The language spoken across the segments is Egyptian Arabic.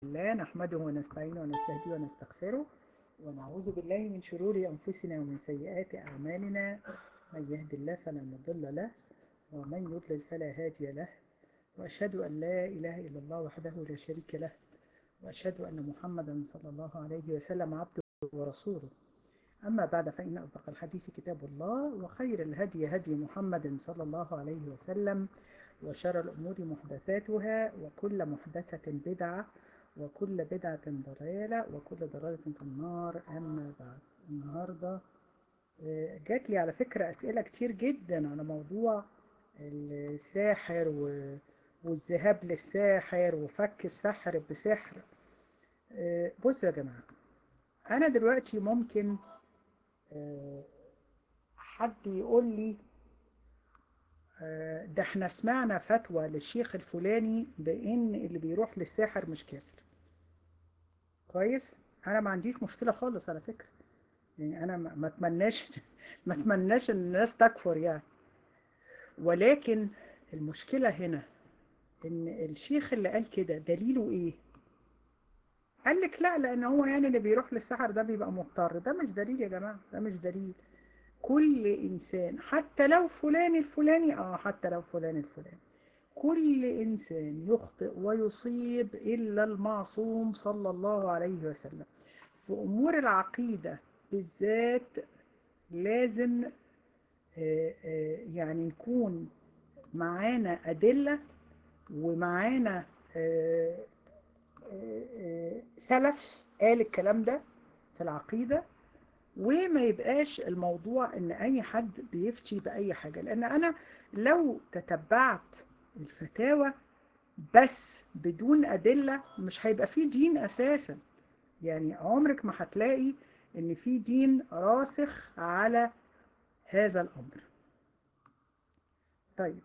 الله نحمده ونستعينه ونستهديه ونستغفره ونعوذ بالله من شرور أنفسنا ومن سيئات أعمالنا من يهد الله فلا مضل له ومن يضلل فلا هادي له وأشهد أن لا إله إلا الله وحده لا شريك له وأشهد أن محمدا صلى الله عليه وسلم عبده ورسوله أما بعد فإن أصدق الحديث كتاب الله وخير الهدي هدي محمد صلى الله عليه وسلم وشر الأمور محدثاتها وكل محدثة بدعة وكل بدعة ضلالة وكل ضلالة في النار أما بعد النهاردة جات لي على فكرة أسئلة كتير جدا على موضوع الساحر والذهاب للساحر وفك السحر بسحر بصوا يا جماعة أنا دلوقتي ممكن حد يقول لي ده احنا سمعنا فتوى للشيخ الفلاني بان اللي بيروح للساحر مش كافر كويس انا ما عنديش مشكلة خالص على فكرة يعني انا ما اتمناش ما اتمناش ان الناس تكفر يعني ولكن المشكلة هنا ان الشيخ اللي قال كده دليله ايه قال لك لا لان هو يعني اللي بيروح للسحر ده بيبقى مضطر ده مش دليل يا جماعة ده مش دليل كل إنسان حتى لو فلان الفلاني آه حتى لو فلان الفلاني كل إنسان يخطئ ويصيب إلا المعصوم صلى الله عليه وسلم في أمور العقيدة بالذات لازم آآ آآ يعني نكون معانا أدلة ومعانا آآ سلف قال الكلام ده في العقيدة وما يبقاش الموضوع ان اي حد بيفتي باي حاجة لان انا لو تتبعت الفتاوى بس بدون ادلة مش هيبقى فيه دين اساسا يعني عمرك ما هتلاقي ان في دين راسخ على هذا الامر طيب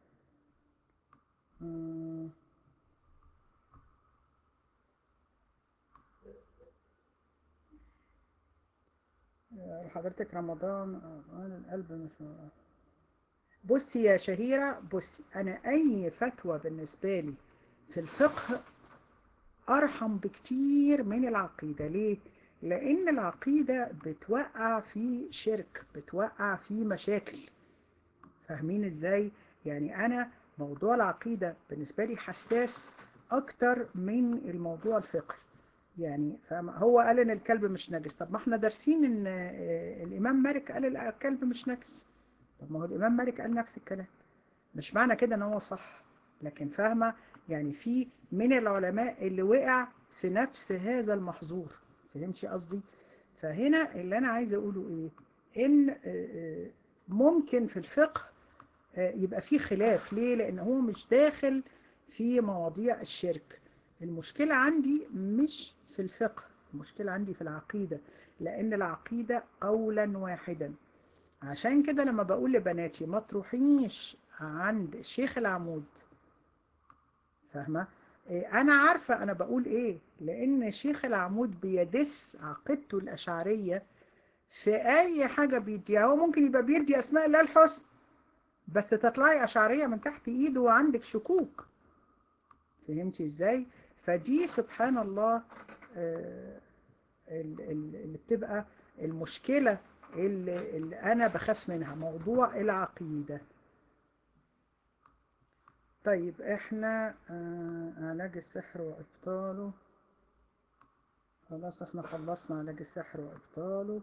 حضرتك رمضان القلب مش بصي يا شهيرة بصي أنا أي فتوى بالنسبة لي في الفقه أرحم بكتير من العقيدة ليه؟ لأن العقيدة بتوقع في شرك بتوقع في مشاكل فاهمين إزاي؟ يعني أنا موضوع العقيدة بالنسبة لي حساس أكتر من الموضوع الفقهي يعني هو قال ان الكلب مش نجس طب ما احنا دارسين ان الامام مالك قال الكلب مش نجس طب ما هو الامام مالك قال نفس الكلام مش معنى كده ان هو صح لكن فاهمة يعني في من العلماء اللي وقع في نفس هذا المحظور فهمتي قصدي فهنا اللي انا عايزه اقوله ايه ان ممكن في الفقه يبقى في خلاف ليه لان هو مش داخل في مواضيع الشرك المشكلة عندي مش في الفقه المشكلة عندي في العقيدة لأن العقيدة قولا واحدا عشان كده لما بقول لبناتي ما تروحيش عند شيخ العمود فاهمة إيه أنا عارفة أنا بقول إيه لأن شيخ العمود بيدس عقيدته الأشعرية في أي حاجة بيديها هو ممكن يبقى بيدي أسماء الله الحسن بس تطلعي أشعرية من تحت إيده وعندك شكوك فهمتي إزاي؟ فدي سبحان الله اللي بتبقى المشكلة اللي, اللي أنا بخاف منها موضوع العقيدة طيب احنا علاج السحر وإبطاله خلاص احنا خلصنا علاج السحر وإبطاله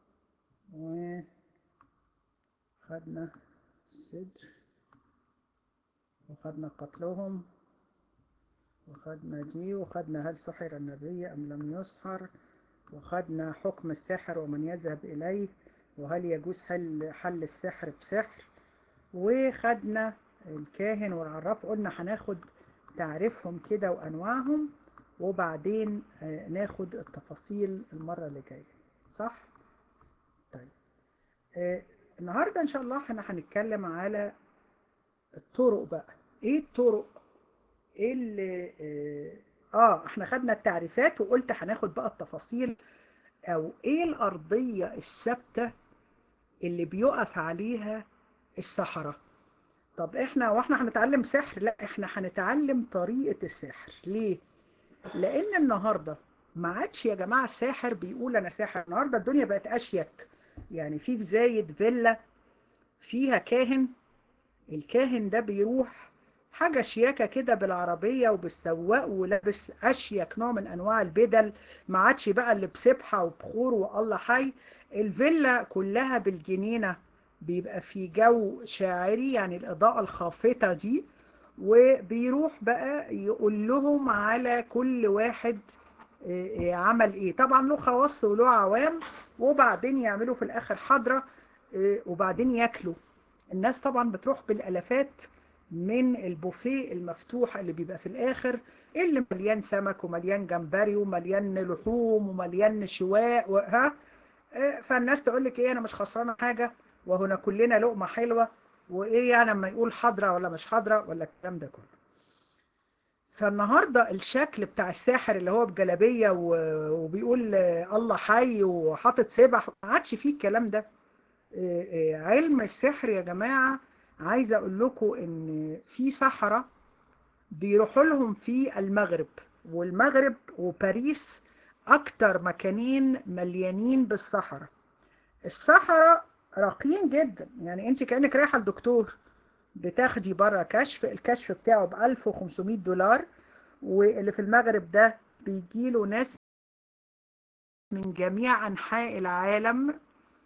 وخدنا الصدر وخدنا قتلهم وخدنا دي وخدنا هل سحر النبي أم لم يسحر وخدنا حكم السحر ومن يذهب إليه وهل يجوز حل, حل السحر بسحر وخدنا الكاهن والعراف قلنا هناخد تعريفهم كده وأنواعهم وبعدين ناخد التفاصيل المرة اللي جاية صح؟ طيب النهاردة إن شاء الله احنا هنتكلم على الطرق بقى ايه الطرق اللي اه احنا خدنا التعريفات وقلت هناخد بقى التفاصيل او ايه الارضية الثابتة اللي بيقف عليها السحرة طب احنا واحنا هنتعلم سحر لا احنا هنتعلم طريقة السحر ليه لان النهاردة ما عادش يا جماعة الساحر بيقول انا ساحر النهاردة الدنيا بقت اشيك يعني في في زايد فيلا فيها كاهن الكاهن ده بيروح حاجة شياكة كده بالعربية وبالسواق ولابس أشيك نوع من أنواع البدل ما عادش بقى اللي بسبحة وبخور والله حي الفيلا كلها بالجنينة بيبقى في جو شاعري يعني الإضاءة الخافتة دي وبيروح بقى يقول لهم على كل واحد عمل ايه طبعا له خواص وله عوام وبعدين يعملوا في الآخر حضرة وبعدين ياكلوا الناس طبعا بتروح بالالافات من البوفيه المفتوح اللي بيبقى في الاخر اللي مليان سمك ومليان جمبري ومليان لحوم ومليان شواء وها فالناس تقول لك ايه انا مش خسرانه حاجه وهنا كلنا لقمه حلوه وايه يعني لما يقول حاضره ولا مش حاضره ولا الكلام ده كله فالنهارده الشكل بتاع الساحر اللي هو بجلابيه وبيقول الله حي وحاطط سبح ما عادش فيه الكلام ده علم السحر يا جماعة عايزة اقول لكم ان في سحرة بيروحوا لهم في المغرب والمغرب وباريس اكتر مكانين مليانين بالسحرة السحرة راقيين جدا يعني انت كأنك رايحة لدكتور بتاخدي بره كشف الكشف بتاعه ب 1500 دولار واللي في المغرب ده بيجيله ناس من جميع انحاء العالم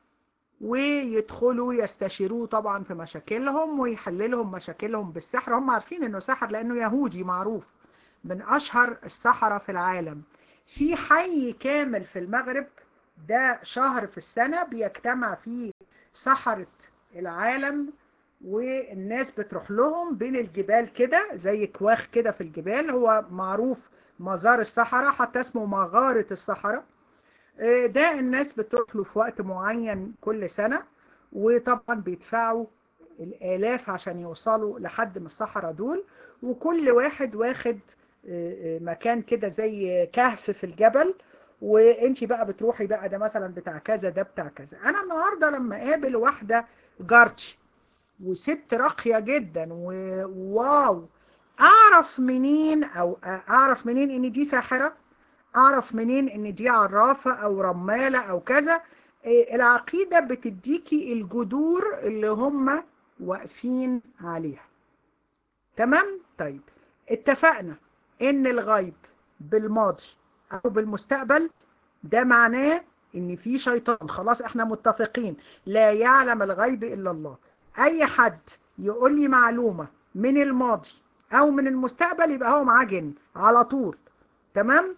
ويدخلوا يستشيروه طبعا في مشاكلهم ويحللهم مشاكلهم بالسحر هم عارفين انه سحر لانه يهودي معروف من اشهر السحرة في العالم في حي كامل في المغرب ده شهر في السنة بيجتمع فيه سحرة العالم والناس بتروح لهم بين الجبال كده زي كواخ كده في الجبال هو معروف مزار السحرة حتى اسمه مغارة السحرة ده الناس بتروح له في وقت معين كل سنة وطبعا بيدفعوا الآلاف عشان يوصلوا لحد من الصحراء دول وكل واحد واخد مكان كده زي كهف في الجبل وانت بقى بتروحي بقى ده مثلا بتاع كذا ده بتاع كذا انا النهاردة لما قابل واحدة جارتي وست راقية جدا وواو اعرف منين او اعرف منين ان دي ساحرة اعرف منين ان دي عرافة او رمالة او كذا العقيدة بتديكي الجذور اللي هم واقفين عليها تمام طيب اتفقنا ان الغيب بالماضي او بالمستقبل ده معناه ان في شيطان خلاص احنا متفقين لا يعلم الغيب الا الله اي حد يقول لي معلومة من الماضي او من المستقبل يبقى هو معاه جن على طول تمام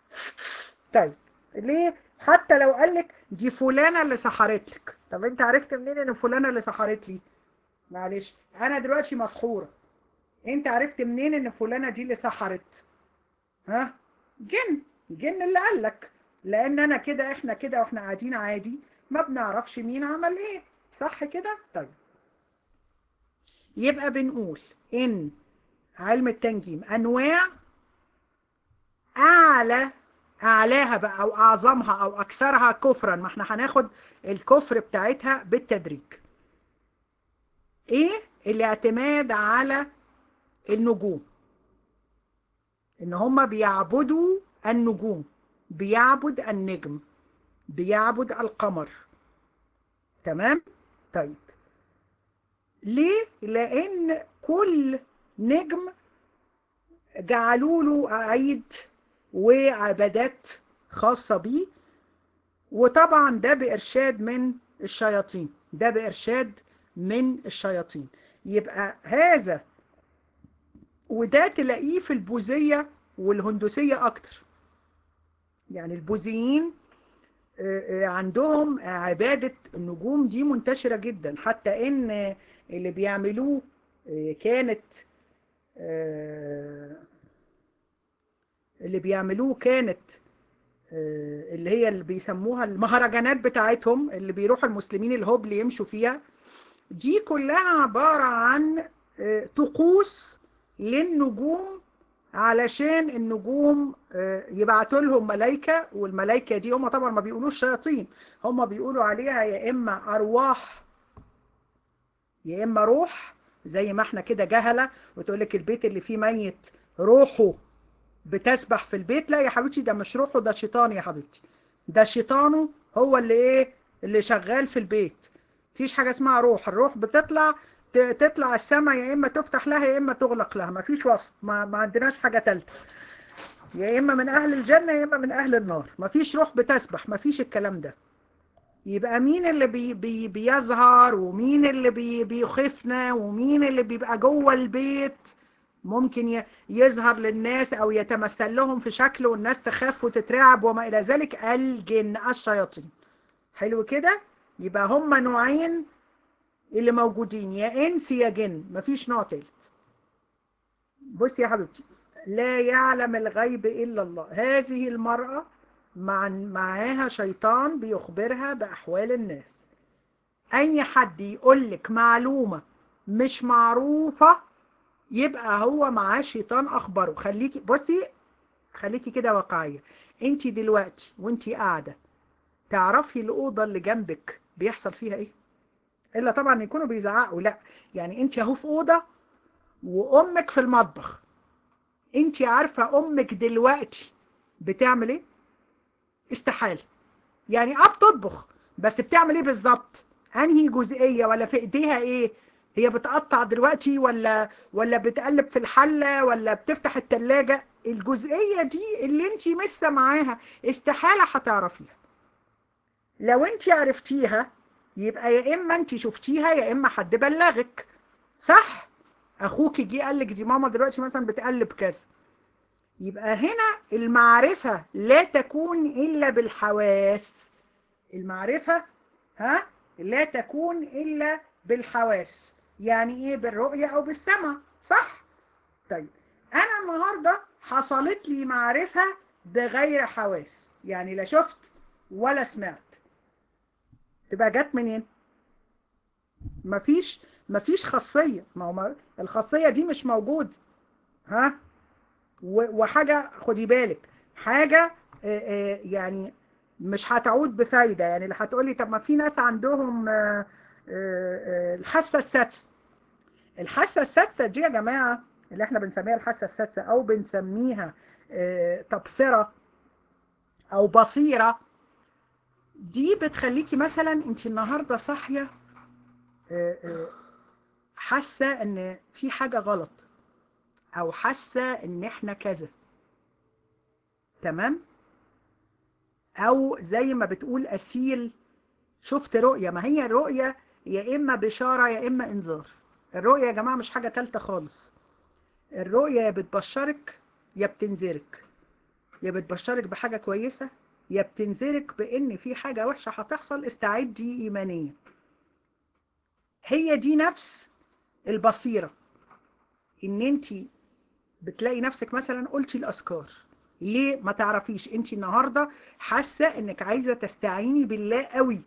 طيب ليه حتى لو قال لك دي فلانة اللي سحرت لك طب انت عرفت منين ان فلانة اللي سحرت لي معلش انا دلوقتي مسحورة انت عرفت منين ان فلانة دي اللي سحرت ها جن جن اللي قال لك لان انا كده احنا كده واحنا قاعدين عادي ما بنعرفش مين عمل ايه صح كده طيب يبقى بنقول ان علم التنجيم انواع اعلى اعلاها بقى او اعظمها او اكثرها كفرا ما احنا هناخد الكفر بتاعتها بالتدريج ايه الاعتماد على النجوم ان هم بيعبدوا النجوم بيعبد النجم بيعبد القمر تمام طيب ليه لان كل نجم جعلوا له عيد وعبادات خاصة بيه وطبعا ده بإرشاد من الشياطين ده بإرشاد من الشياطين يبقى هذا وده تلاقيه في البوذية والهندوسية أكتر يعني البوذيين عندهم عبادة النجوم دي منتشرة جدا حتى ان اللي بيعملوه كانت اللي بيعملوه كانت اللي هي اللي بيسموها المهرجانات بتاعتهم اللي بيروحوا المسلمين الهبل يمشوا فيها دي كلها عبارة عن طقوس للنجوم علشان النجوم يبعتوا لهم ملايكة والملايكة دي هم طبعا ما بيقولوش شياطين هم بيقولوا عليها يا إما أرواح يا إما روح زي ما احنا كده جهلة وتقولك البيت اللي فيه ميت روحه بتسبح في البيت لا يا حبيبتي ده مش روحه ده شيطان يا حبيبتي ده شيطانه هو اللي ايه اللي شغال في البيت مفيش حاجة اسمها روح الروح بتطلع تطلع السماء يا اما تفتح لها يا اما تغلق لها مفيش وسط ما, ما عندناش حاجة تالتة يا اما من اهل الجنة يا اما من اهل النار مفيش روح بتسبح مفيش الكلام ده يبقى مين اللي بي بي بيظهر ومين اللي بي بيخفنا ومين اللي بيبقى جوه البيت ممكن يظهر للناس او يتمثل لهم في شكل والناس تخاف وتترعب وما الى ذلك الجن الشياطين حلو كده يبقى هما نوعين اللي موجودين يا انس يا جن مفيش نوع تالت بص يا حبيبتي لا يعلم الغيب الا الله هذه المرأة مع معاها شيطان بيخبرها بأحوال الناس أي حد يقول لك معلومة مش معروفة يبقى هو معاه شيطان أخبره خليكي بصي خليكي كده واقعية انت دلوقتي وانت قاعدة تعرفي الأوضة اللي جنبك بيحصل فيها ايه إلا طبعا يكونوا بيزعقوا لا يعني انت اهو في أوضة وأمك في المطبخ انت عارفة أمك دلوقتي بتعمل ايه استحالة يعني اه بتطبخ بس بتعمل ايه بالظبط انهي جزئية ولا في ايديها ايه هي بتقطع دلوقتي ولا ولا بتقلب في الحلة ولا بتفتح التلاجة الجزئية دي اللي انت لسه معاها استحالة هتعرفيها لو انت عرفتيها يبقى يا اما انت شفتيها يا اما حد بلغك صح اخوك جه قال لك دي ماما دلوقتي مثلا بتقلب كذا يبقى هنا المعرفة لا تكون إلا بالحواس المعرفة ها لا تكون إلا بالحواس يعني إيه بالرؤية أو بالسمع صح؟ طيب أنا النهاردة حصلت لي معرفة بغير حواس يعني لا شفت ولا سمعت تبقى جت منين؟ مفيش مفيش خاصية ما هو الخاصية دي مش موجودة ها وحاجة خدي بالك حاجة يعني مش هتعود بفايدة يعني اللي هتقولي طب ما في ناس عندهم الحاسة السادسة الحاسة السادسة دي يا جماعة اللي احنا بنسميها الحاسة السادسة او بنسميها تبصرة او بصيرة دي بتخليكي مثلا انت النهاردة صاحية حاسة ان في حاجة غلط او حاسة ان احنا كذا تمام او زي ما بتقول اسيل شفت رؤية ما هي الرؤية يا اما بشارة يا اما انذار الرؤية يا جماعة مش حاجة تالتة خالص الرؤية يا بتبشرك يا بتنذرك يا بتبشرك بحاجة كويسة يا بتنذرك بان في حاجة وحشة هتحصل استعدي ايمانيا هي دي نفس البصيرة ان انت بتلاقي نفسك مثلا قلتي الاذكار ليه ما تعرفيش انت النهاردة حاسة انك عايزة تستعيني بالله قوي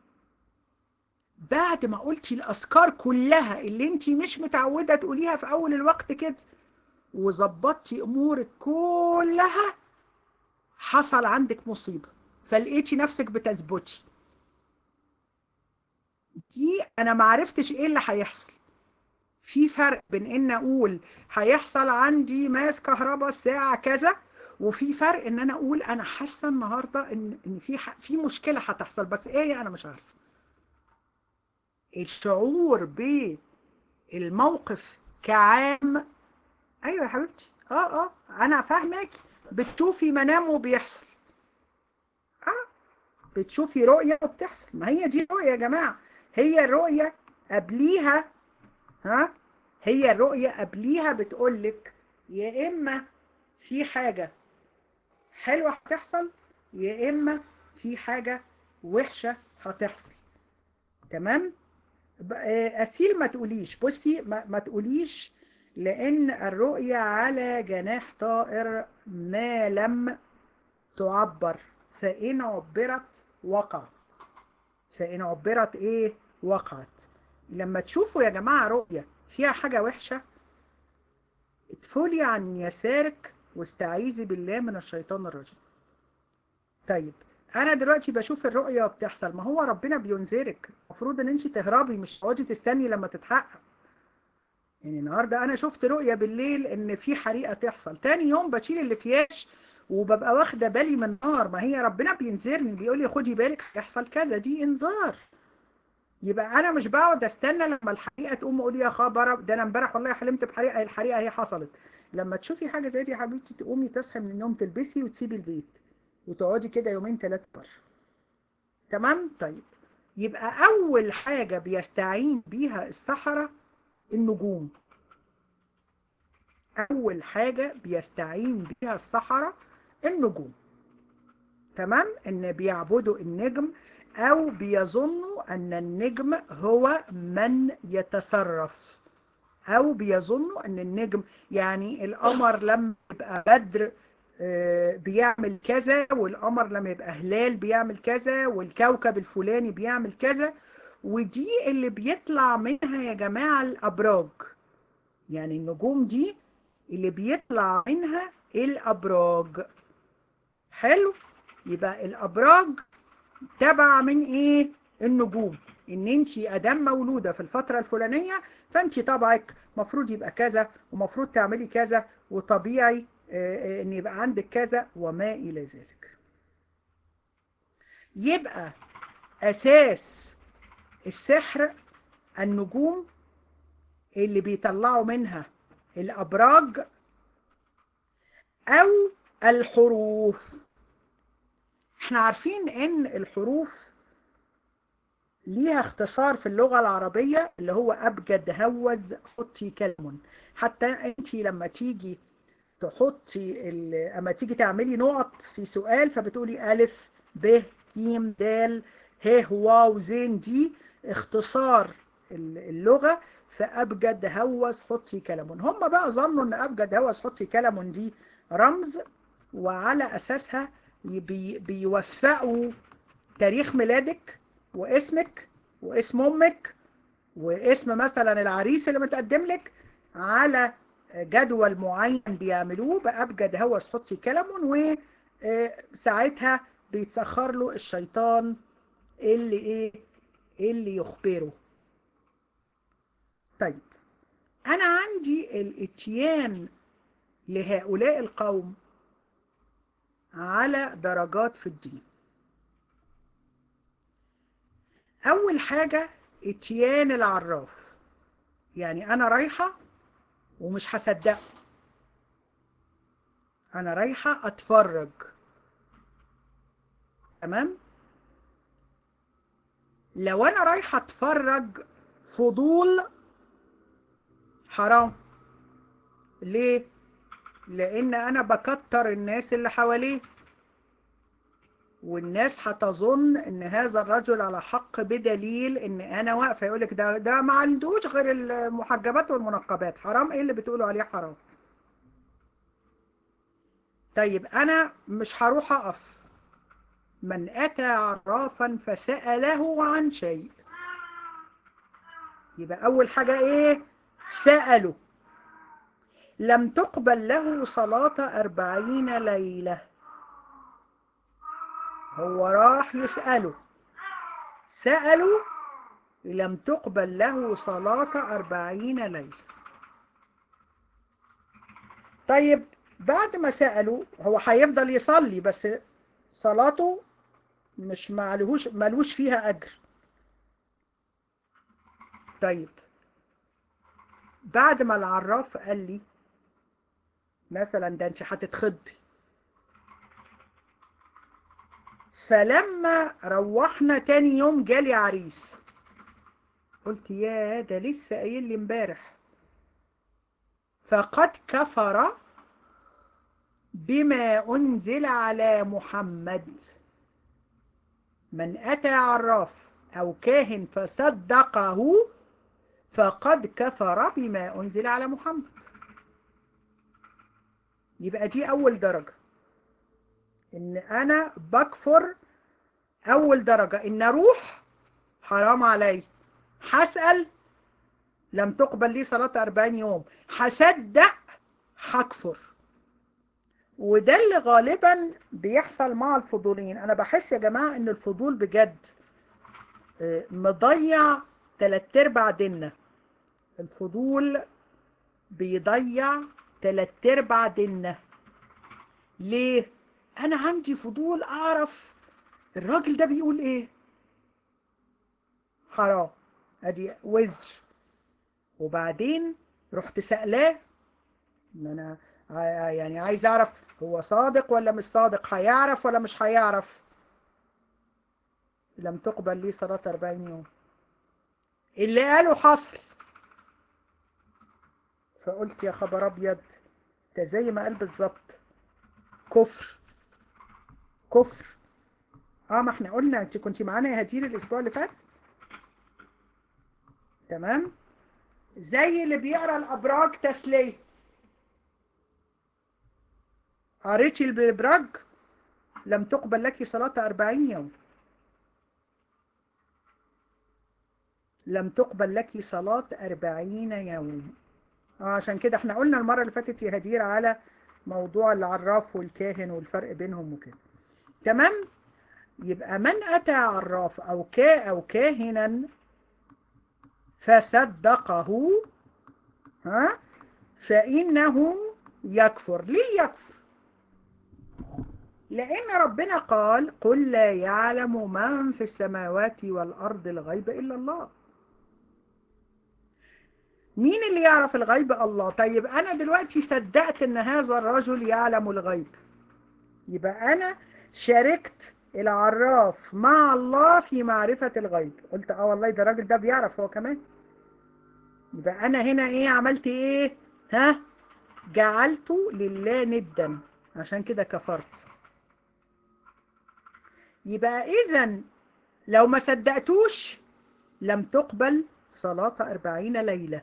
بعد ما قلتي الاذكار كلها اللي انت مش متعودة تقوليها في اول الوقت كده وظبطتي امورك كلها حصل عندك مصيبة فلقيتي نفسك بتثبتي دي انا معرفتش ايه اللي هيحصل في فرق بين ان اقول هيحصل عندي ماس كهرباء الساعة كذا وفي فرق ان انا اقول انا حاسه النهارده ان ان في في مشكله هتحصل بس ايه انا مش عارفه الشعور بالموقف كعام ايوه يا حبيبتي اه اه انا فاهمك بتشوفي منام وبيحصل اه بتشوفي رؤيه وبتحصل ما هي دي رؤيه يا جماعه هي الرؤيه قبليها ها هي الرؤيه قبليها بتقول لك يا اما في حاجه حلوة هتحصل يا إما في حاجة وحشة هتحصل تمام أسيل ما تقوليش بصي ما, ما تقوليش لأن الرؤية على جناح طائر ما لم تعبر فإن عبرت وقعت فإن عبرت إيه وقعت لما تشوفوا يا جماعة رؤية فيها حاجة وحشة اتفولي عن يسارك واستعيذي بالله من الشيطان الرجيم طيب انا دلوقتي بشوف الرؤية وبتحصل ما هو ربنا بينذرك المفروض ان انت تهربي مش تقعدي تستني لما تتحقق يعني النهاردة انا شفت رؤية بالليل ان في حريقة تحصل تاني يوم بشيل الافياش وببقى واخدة بالي من النار ما هي ربنا بينذرني بيقول لي خدي بالك هيحصل كذا دي انذار يبقى انا مش بقعد استنى لما الحريقة تقوم اقول يا خبر ده انا امبارح والله حلمت بحريقة الحريقة هي حصلت لما تشوفي حاجة زي دي يا حبيبتي تقومي تصحي من النوم تلبسي وتسيبي البيت وتقعدي كده يومين ثلاثة بره تمام طيب يبقى أول حاجة بيستعين بيها السحرة النجوم أول حاجة بيستعين بيها السحرة النجوم تمام إن بيعبدوا النجم أو بيظنوا أن النجم هو من يتصرف أو بيظنوا أن النجم يعني القمر لما يبقى بدر بيعمل كذا والقمر لما يبقى هلال بيعمل كذا والكوكب الفلاني بيعمل كذا ودي اللي بيطلع منها يا جماعة الأبراج يعني النجوم دي اللي بيطلع منها الأبراج حلو يبقى الأبراج تبع من ايه النجوم ان انت ادام مولودة في الفترة الفلانية فانت طبعك مفروض يبقى كذا ومفروض تعملي كذا وطبيعي ان يبقى عندك كذا وما الى ذلك يبقى اساس السحر النجوم اللي بيطلعوا منها الابراج او الحروف احنا عارفين ان الحروف ليها اختصار في اللغة العربية اللي هو أبجد هوز حطي كلم حتى انت لما تيجي تحطي اما تيجي تعملي نقط في سؤال فبتقولي ألف ب ج د ه واو زين دي اختصار اللغة فأبجد هوس حطي كلم هم بقى ظنوا ان أبجد هوس حطي كلم دي رمز وعلى أساسها بي بيوفقوا تاريخ ميلادك واسمك واسم امك واسم مثلا العريس اللي متقدم لك على جدول معين بيعملوه بأبجد هوس حطي كلم وساعتها بيتسخر له الشيطان اللي ايه اللي يخبره طيب انا عندي الاتيان لهؤلاء القوم على درجات في الدين اول حاجة اتيان العراف يعني انا رايحة ومش هصدقه انا رايحة اتفرج تمام لو انا رايحة اتفرج فضول حرام ليه لان انا بكتر الناس اللي حواليه والناس هتظن ان هذا الرجل على حق بدليل ان انا واقفه يقول لك ده ده ما عندوش غير المحجبات والمنقبات حرام ايه اللي بتقولوا عليه حرام طيب انا مش هروح اقف من اتى عرافا فسأله عن شيء يبقى اول حاجة ايه سأله لم تقبل له صلاة أربعين ليلة هو راح يسأله سأله لم تقبل له صلاة أربعين ليلة طيب بعد ما سألوا هو هيفضل يصلي بس صلاته مش معلهوش ملوش فيها أجر طيب بعد ما العراف قال لي مثلا ده انت هتتخطبي فلما روحنا تاني يوم جالي عريس قلت يا ده لسه قايل لي امبارح فقد كفر بما أنزل على محمد من أتى عراف أو كاهن فصدقه فقد كفر بما أنزل على محمد يبقى دي أول درجة إن أنا بكفر أول درجة إن أروح حرام علي هسأل لم تقبل لي صلاة أربعين يوم هصدق هكفر وده اللي غالبا بيحصل مع الفضولين أنا بحس يا جماعة إن الفضول بجد مضيع تلات ارباع ديننا الفضول بيضيع تلات ارباع ديننا ليه انا عندي فضول اعرف الراجل ده بيقول ايه حرام ادي وزر وبعدين رحت سألاه ان انا يعني عايز اعرف هو صادق ولا مش صادق هيعرف ولا مش هيعرف لم تقبل لي صلاة 40 يوم اللي قاله حصل فقلت يا خبر ابيض ده زي ما قال بالظبط كفر كفر اه ما احنا قلنا انت كنت معانا يا هدير الاسبوع اللي فات تمام زي اللي بيقرا الابراج تسليه قريتي الابراج لم تقبل لك صلاة أربعين يوم لم تقبل لك صلاة أربعين يوم آه عشان كده احنا قلنا المرة اللي فاتت يا هدير على موضوع العراف والكاهن والفرق بينهم وكده تمام يبقى من أتى عراف أو كا أو كاهنا فصدقه ها فإنه يكفر ليه يكفر لأن ربنا قال قل لا يعلم من في السماوات والأرض الغيب إلا الله مين اللي يعرف الغيب الله طيب أنا دلوقتي صدقت أن هذا الرجل يعلم الغيب يبقى أنا شاركت العراف مع الله في معرفة الغيب قلت اه والله ده الراجل ده بيعرف هو كمان يبقى أنا هنا إيه عملت إيه ها جعلته لله ندا عشان كده كفرت يبقى إذا لو ما صدقتوش لم تقبل صلاة أربعين ليلة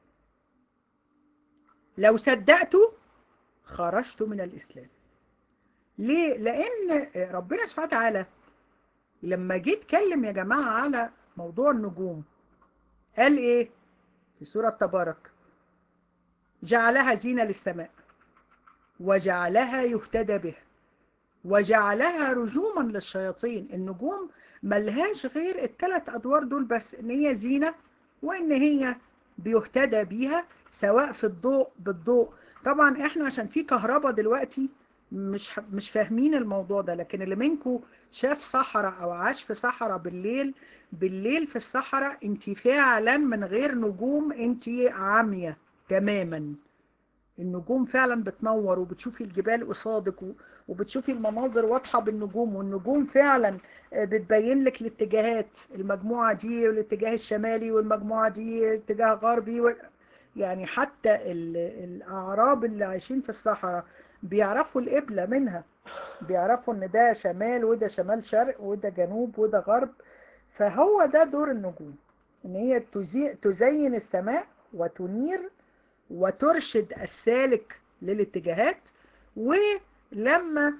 لو صدقته خرجت من الإسلام ليه؟ لأن ربنا سبحانه وتعالى لما جه اتكلم يا جماعة على موضوع النجوم قال إيه في سورة تبارك جعلها زينة للسماء وجعلها يهتدى به وجعلها رجوما للشياطين النجوم ملهاش غير الثلاث أدوار دول بس إن هي زينة وإن هي بيهتدى بيها سواء في الضوء بالضوء طبعا احنا عشان في كهرباء دلوقتي مش مش فاهمين الموضوع ده لكن اللي منكم شاف صحراء او عاش في صحراء بالليل بالليل في الصحراء انت فعلا من غير نجوم انت عامية تماما النجوم فعلا بتنور وبتشوفي الجبال قصادك وبتشوفي المناظر واضحة بالنجوم والنجوم فعلا بتبين لك الاتجاهات المجموعة دي والاتجاه الشمالي والمجموعة دي اتجاه غربي و... يعني حتى الأعراب اللي عايشين في الصحراء بيعرفوا القبلة منها بيعرفوا ان ده شمال وده شمال شرق وده جنوب وده غرب فهو ده دور النجوم ان هي تزين السماء وتنير وترشد السالك للاتجاهات ولما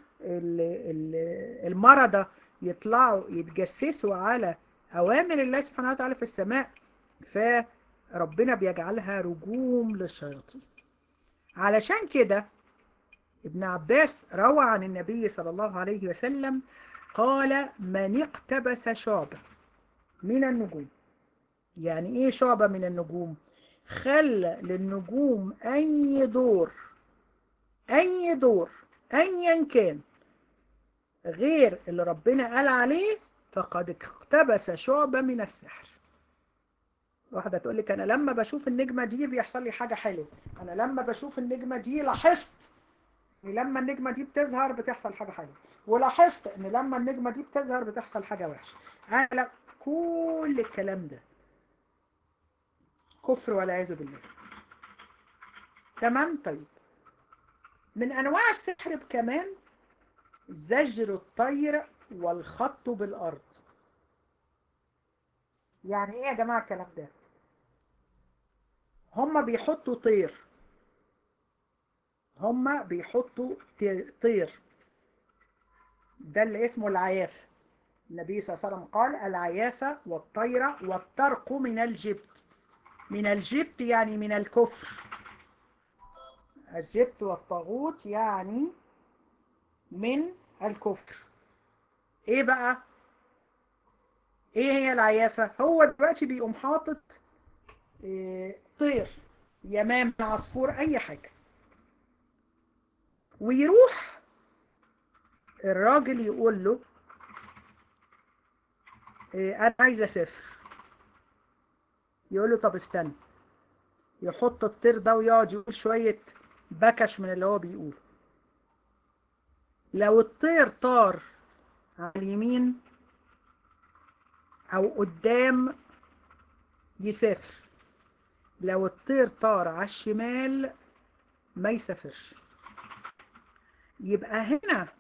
المرضى يطلعوا يتجسسوا على أوامر الله سبحانه وتعالى في السماء فربنا بيجعلها رجوم للشياطين علشان كده ابن عباس روى عن النبي صلى الله عليه وسلم قال من اقتبس شعبة من النجوم يعني ايه شعبة من النجوم خلى للنجوم اي دور اي دور ايا كان غير اللي ربنا قال عليه فقد اقتبس شعبة من السحر واحدة تقول لك انا لما بشوف النجمة دي بيحصل لي حاجة حلوة انا لما بشوف النجمة دي لاحظت ان لما النجمة دي بتظهر بتحصل حاجة حلوة ولاحظت ان لما النجمة دي بتظهر بتحصل حاجة وحشة على كل الكلام ده كفر والعياذ بالله تمام طيب من انواع السحر كمان زجر الطير والخط بالارض يعني ايه يا جماعة الكلام ده هما بيحطوا طير هما بيحطوا طير ده اللي اسمه العيافة النبي صلى الله عليه وسلم قال العيافة والطيرة والطرق من الجبت من الجبت يعني من الكفر الجبت والطاغوت يعني من الكفر ايه بقى ايه هي العيافة هو دلوقتي بيقوم حاطط إيه طير يمام عصفور اي حاجة ويروح الراجل يقول له إيه انا عايز اسافر يقول له طب استنى يحط الطير ده ويقعد يقول شوية بكش من اللي هو بيقوله لو الطير طار على اليمين او قدام يسافر لو الطير طار على الشمال ما يسافرش يبقى هنا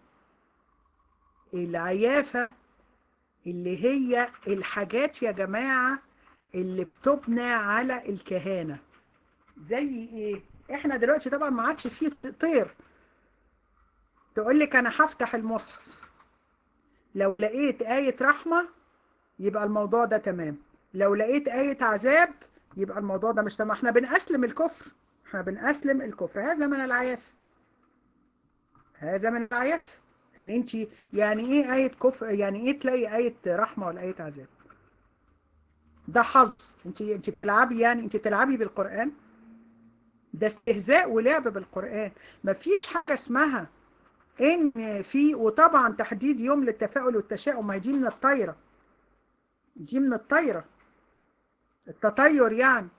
العيافة اللي هي الحاجات يا جماعة اللي بتبنى على الكهانة زي ايه احنا دلوقتي طبعا ما عادش فيه طير تقول لك انا هفتح المصحف لو لقيت آية رحمة يبقى الموضوع ده تمام لو لقيت آية عذاب يبقى الموضوع ده مش تمام احنا بنأسلم الكفر احنا بنأسلم الكفر هذا من العياف هذا من العياف انت يعني ايه آية كفر يعني ايه تلاقي آية رحمة ولا آية عذاب ده حظ انت انت بتلعبي يعني انت بتلعبي بالقرآن ده استهزاء ولعب بالقرآن مفيش حاجة اسمها ان في وطبعا تحديد يوم للتفاؤل والتشاؤم ما دي من الطايرة دي من الطايرة التطير يعني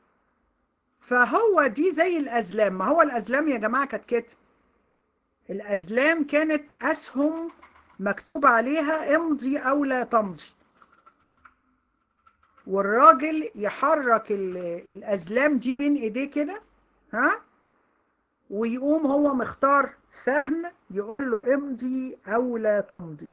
فهو دي زي الأزلام ما هو الأزلام يا جماعة كانت كده الأزلام كانت أسهم مكتوب عليها امضي أو لا تمضي والراجل يحرك الأزلام دي بين إيديه كده ها ويقوم هو مختار سهم يقول له امضي أو لا تمضي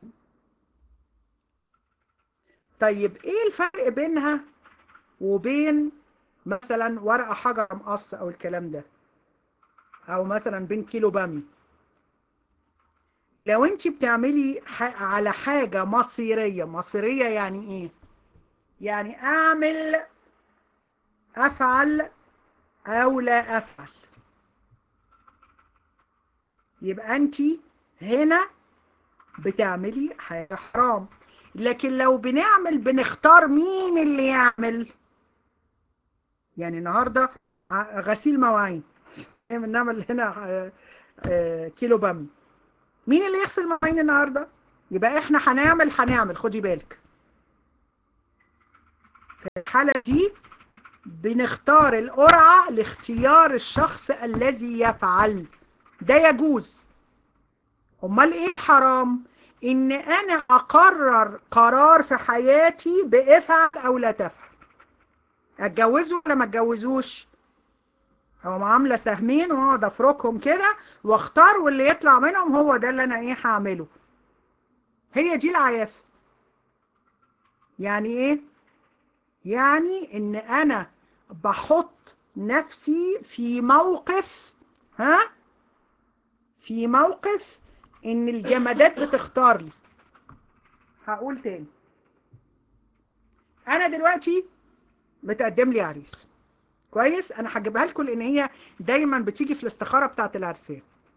طيب ايه الفرق بينها وبين مثلا ورقة حجر مقص او الكلام ده او مثلا بين كيلو بامي لو انت بتعملي على حاجة مصيرية مصيرية يعني ايه يعني اعمل افعل او لا افعل يبقى انت هنا بتعملي حاجة حرام لكن لو بنعمل بنختار مين اللي يعمل يعني النهاردة غسيل مواعين بنعمل هنا كيلو بامي مين اللي يغسل مواعين النهاردة يبقى احنا هنعمل هنعمل خدي بالك في الحالة دي بنختار القرعة لاختيار الشخص الذي يفعل ده يجوز امال ايه حرام ان انا اقرر قرار في حياتي بافعل او لا تفعل اتجوزه ولا ما اتجوزوش هو عامله سهمين واقعد افركهم كده واختار واللي يطلع منهم هو ده اللي انا ايه هعمله هي دي العيافه يعني ايه يعني ان انا بحط نفسي في موقف ها في موقف ان الجمادات بتختار لي هقول تاني انا دلوقتي متقدم لي عريس كويس انا هجيبها لكم لان هي دايما بتيجي في الاستخاره بتاعه العرسان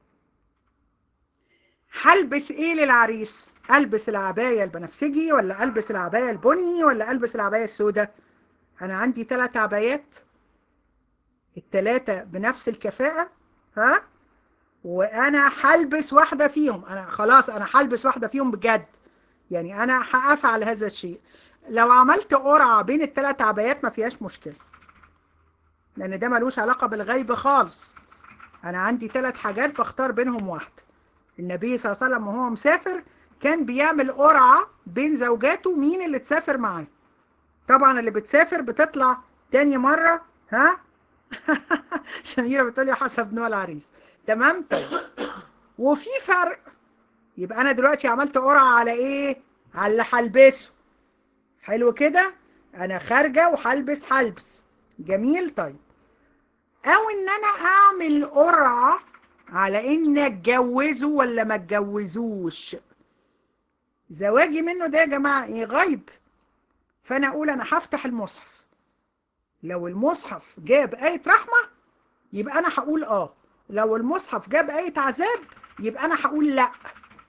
هلبس ايه للعريس البس العبايه البنفسجي ولا البس العبايه البني ولا البس العبايه السوداء انا عندي ثلاث عبايات الثلاثه بنفس الكفاءه ها وانا هلبس واحدة فيهم انا خلاص انا هلبس واحدة فيهم بجد يعني انا هافعل هذا الشيء لو عملت قرعة بين الثلاث عبايات ما فيهاش مشكلة لان ده ملوش علاقة بالغيب خالص انا عندي ثلاث حاجات بختار بينهم واحدة النبي صلى الله عليه وسلم وهو مسافر كان بيعمل قرعة بين زوجاته مين اللي تسافر معاه طبعا اللي بتسافر بتطلع تاني مرة ها شميرة بتقولي حسب نوع العريس تمام وفي فرق يبقى انا دلوقتي عملت قرعة على ايه على اللي هلبسه حلو كده انا خارجة وهلبس هلبس جميل طيب او ان انا اعمل قرعة على ان اتجوزه ولا ما اتجوزوش زواجي منه ده يا جماعة ايه غيب فانا اقول انا هفتح المصحف لو المصحف جاب آية رحمة يبقى انا هقول اه لو المصحف جاب آية عذاب يبقى أنا هقول لأ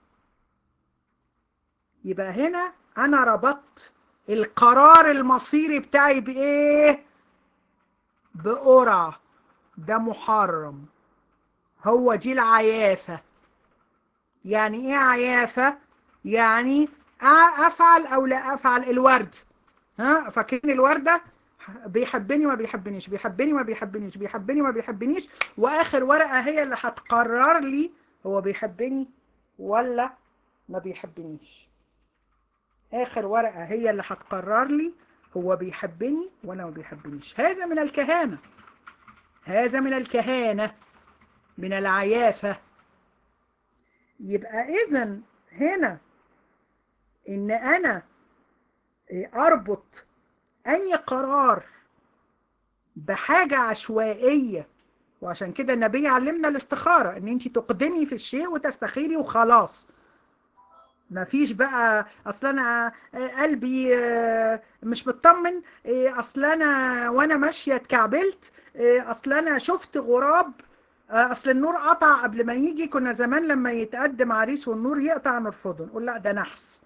يبقى هنا أنا ربطت القرار المصيري بتاعي بإيه؟ بقرعة ده محرم هو دي العيافة يعني ايه عيافة يعني افعل او لا افعل الورد ها فاكرين الوردة بيحبني ما بيحبنيش بيحبني ما بيحبنيش بيحبني ما بيحبنيش واخر ورقة هي اللي هتقرر لي هو بيحبني ولا ما بيحبنيش اخر ورقة هي اللي هتقرر لي هو بيحبني ولا ما بيحبنيش هذا من الكهانة هذا من الكهانة من العيافة يبقى اذا هنا ان انا اربط اي قرار بحاجة عشوائية وعشان كده النبي علمنا الاستخارة ان انت تقدمي في الشيء وتستخيري وخلاص ما فيش بقى اصل انا قلبي مش مطمن اصل انا وانا ماشية اتكعبلت اصل انا شفت غراب اصل النور قطع قبل ما يجي كنا زمان لما يتقدم عريس والنور يقطع نرفضه نقول لا ده نحس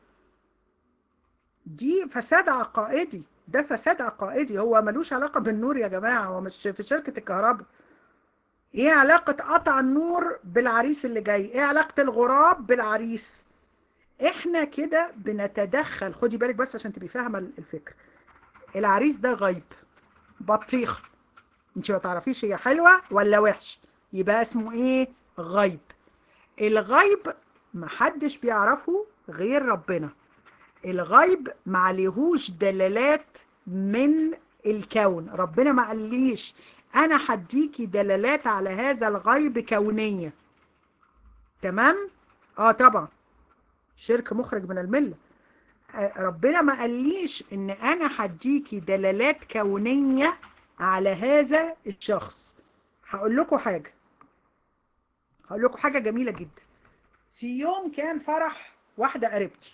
دي فساد عقائدي ده فساد عقائدي هو ملوش علاقة بالنور يا جماعة هو مش في شركة الكهرباء ايه علاقة قطع النور بالعريس اللي جاي ايه علاقة الغراب بالعريس احنا كده بنتدخل خدي بالك بس عشان تبقي فاهمة الفكرة العريس ده غيب بطيخة انت ما تعرفيش هي حلوة ولا وحش يبقى اسمه ايه غيب الغيب محدش بيعرفه غير ربنا الغيب معليهوش دلالات من الكون ربنا ما قاليش انا هديكي دلالات على هذا الغيب كونية تمام اه طبعا شرك مخرج من الملة ربنا ما قاليش ان انا هديكي دلالات كونية على هذا الشخص هقول لكم حاجة هقول لكم حاجة جميلة جدا في يوم كان فرح واحدة قريبتي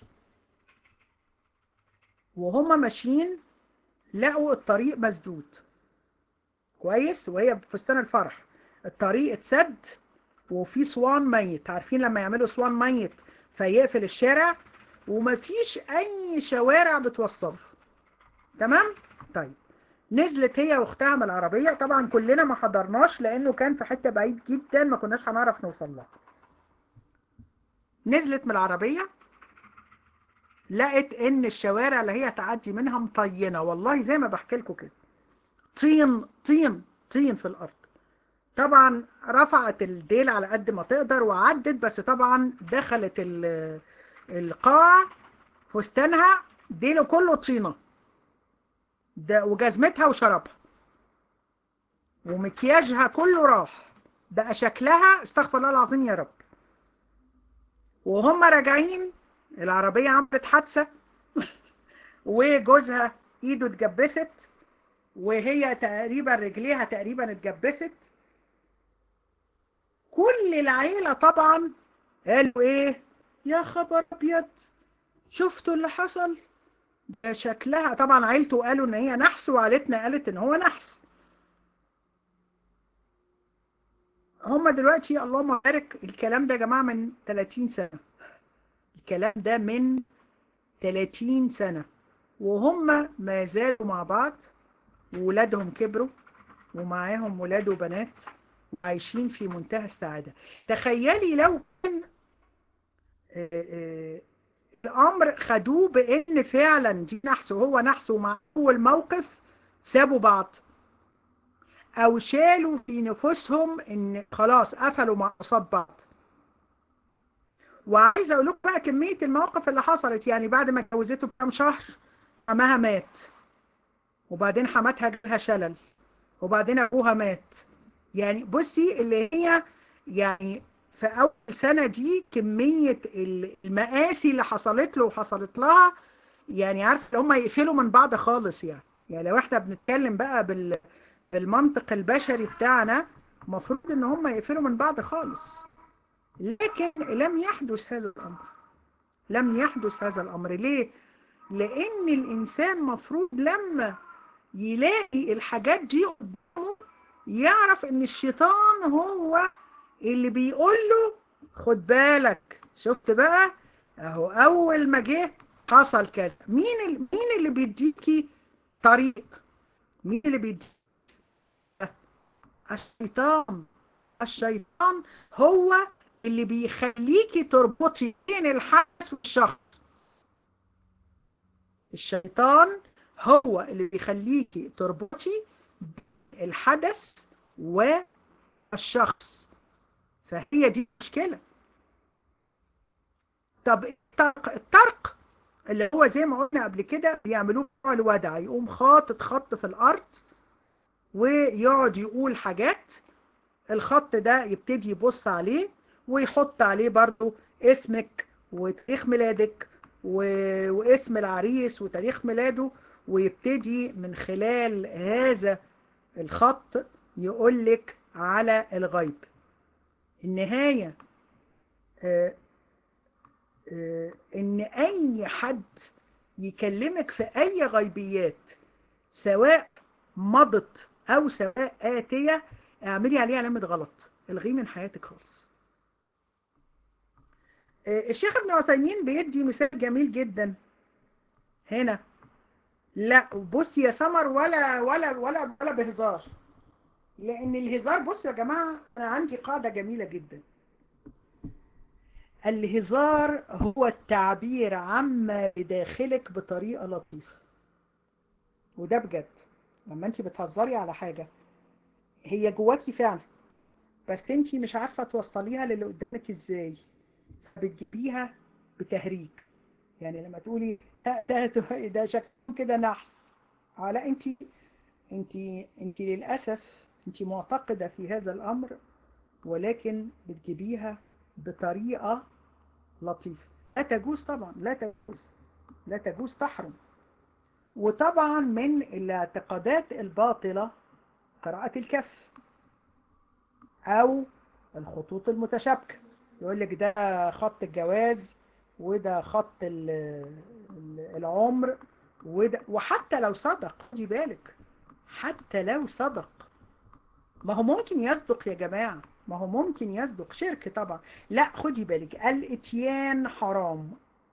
وهما ماشيين لقوا الطريق مسدود كويس وهي في فستان الفرح الطريق اتسد وفي صوان ميت عارفين لما يعملوا صوان ميت فيقفل الشارع ومفيش اي شوارع بتوصل تمام طيب نزلت هي واختها من العربية طبعا كلنا ما حضرناش لانه كان في حتة بعيد جدا ما كناش هنعرف نوصل لها نزلت من العربية لقت ان الشوارع اللي هي تعدي منها مطينة والله زي ما بحكي لكم كده طين طين طين في الارض طبعا رفعت الديل على قد ما تقدر وعدت بس طبعا دخلت القاع فستانها ديله كله طينة ده وجزمتها وشربها ومكياجها كله راح بقى شكلها استغفر الله العظيم يا رب وهم راجعين العربية عملت حادثة وجوزها ايده اتجبست وهي تقريبا رجليها تقريبا اتجبست كل العيلة طبعا قالوا ايه يا خبر ابيض شفتوا اللي حصل ده شكلها طبعا عيلته قالوا ان هي نحس وعيلتنا قالت ان هو نحس هما دلوقتي اللهم بارك الكلام ده يا جماعة من 30 سنة الكلام ده من 30 سنة وهم ما زالوا مع بعض وولادهم كبروا ومعاهم ولاد وبنات وعايشين في منتهى السعادة تخيلي لو كان الأمر خدوه بأن فعلا دي نحس وهو نحس ومع أول موقف سابوا بعض أو شالوا في نفوسهم أن خلاص قفلوا مع قصاد بعض وعايزه اقول لكم بقى كميه المواقف اللي حصلت يعني بعد ما اتجوزته بكام شهر حماها مات وبعدين حماتها جالها شلل وبعدين ابوها مات يعني بصي اللي هي يعني في اول سنه دي كميه المآسي اللي حصلت له وحصلت لها يعني عارف هم يقفلوا من بعض خالص يعني يعني لو احنا بنتكلم بقى بال بالمنطق البشري بتاعنا المفروض ان هم يقفلوا من بعض خالص لكن لم يحدث هذا الأمر لم يحدث هذا الأمر ليه؟ لأن الإنسان مفروض لما يلاقي الحاجات دي قدامه يعرف ان الشيطان هو اللي بيقول له خد بالك شفت بقى اهو اول ما جه حصل كذا مين مين اللي بيديكي طريق مين اللي بيديكي الشيطان الشيطان هو اللي بيخليكي تربطي بين الحدث والشخص الشيطان هو اللي بيخليكي تربطي بين الحدث والشخص فهي دي مشكلة طب الطرق, الطرق اللي هو زي ما قلنا قبل كده بيعملوه نوع الودع يقوم خاطط خط في الأرض ويقعد يقول حاجات الخط ده يبتدي يبص عليه ويحط عليه برضو اسمك وتاريخ ميلادك و... واسم العريس وتاريخ ميلاده ويبتدي من خلال هذا الخط يقولك على الغيب النهاية آه آه ان اي حد يكلمك في اي غيبيات سواء مضت او سواء آتية اعملي عليه علامة غلط الغيه من حياتك خالص الشيخ ابن عثيمين بيدي مثال جميل جدا هنا لا بص يا سمر ولا ولا ولا ولا بهزار لان الهزار بص يا جماعة انا عندي قاعدة جميلة جدا الهزار هو التعبير عما بداخلك بطريقة لطيفة وده بجد لما انت بتهزري على حاجة هي جواكي فعلا بس انت مش عارفة توصليها للي قدامك ازاي فبتجيبيها بتهريج يعني لما تقولي ده ده, ده شكله كده نحس اه لا انت انت انت للاسف انت معتقدة في هذا الامر ولكن بتجيبيها بطريقة لطيفة لا تجوز طبعا لا تجوز لا تجوز تحرم وطبعا من الاعتقادات الباطلة قراءة الكف او الخطوط المتشابكة يقول لك ده خط الجواز وده خط العمر وده وحتى لو صدق خدي بالك حتى لو صدق ما هو ممكن يصدق يا جماعة ما هو ممكن يصدق شرك طبعا لا خدي بالك الاتيان حرام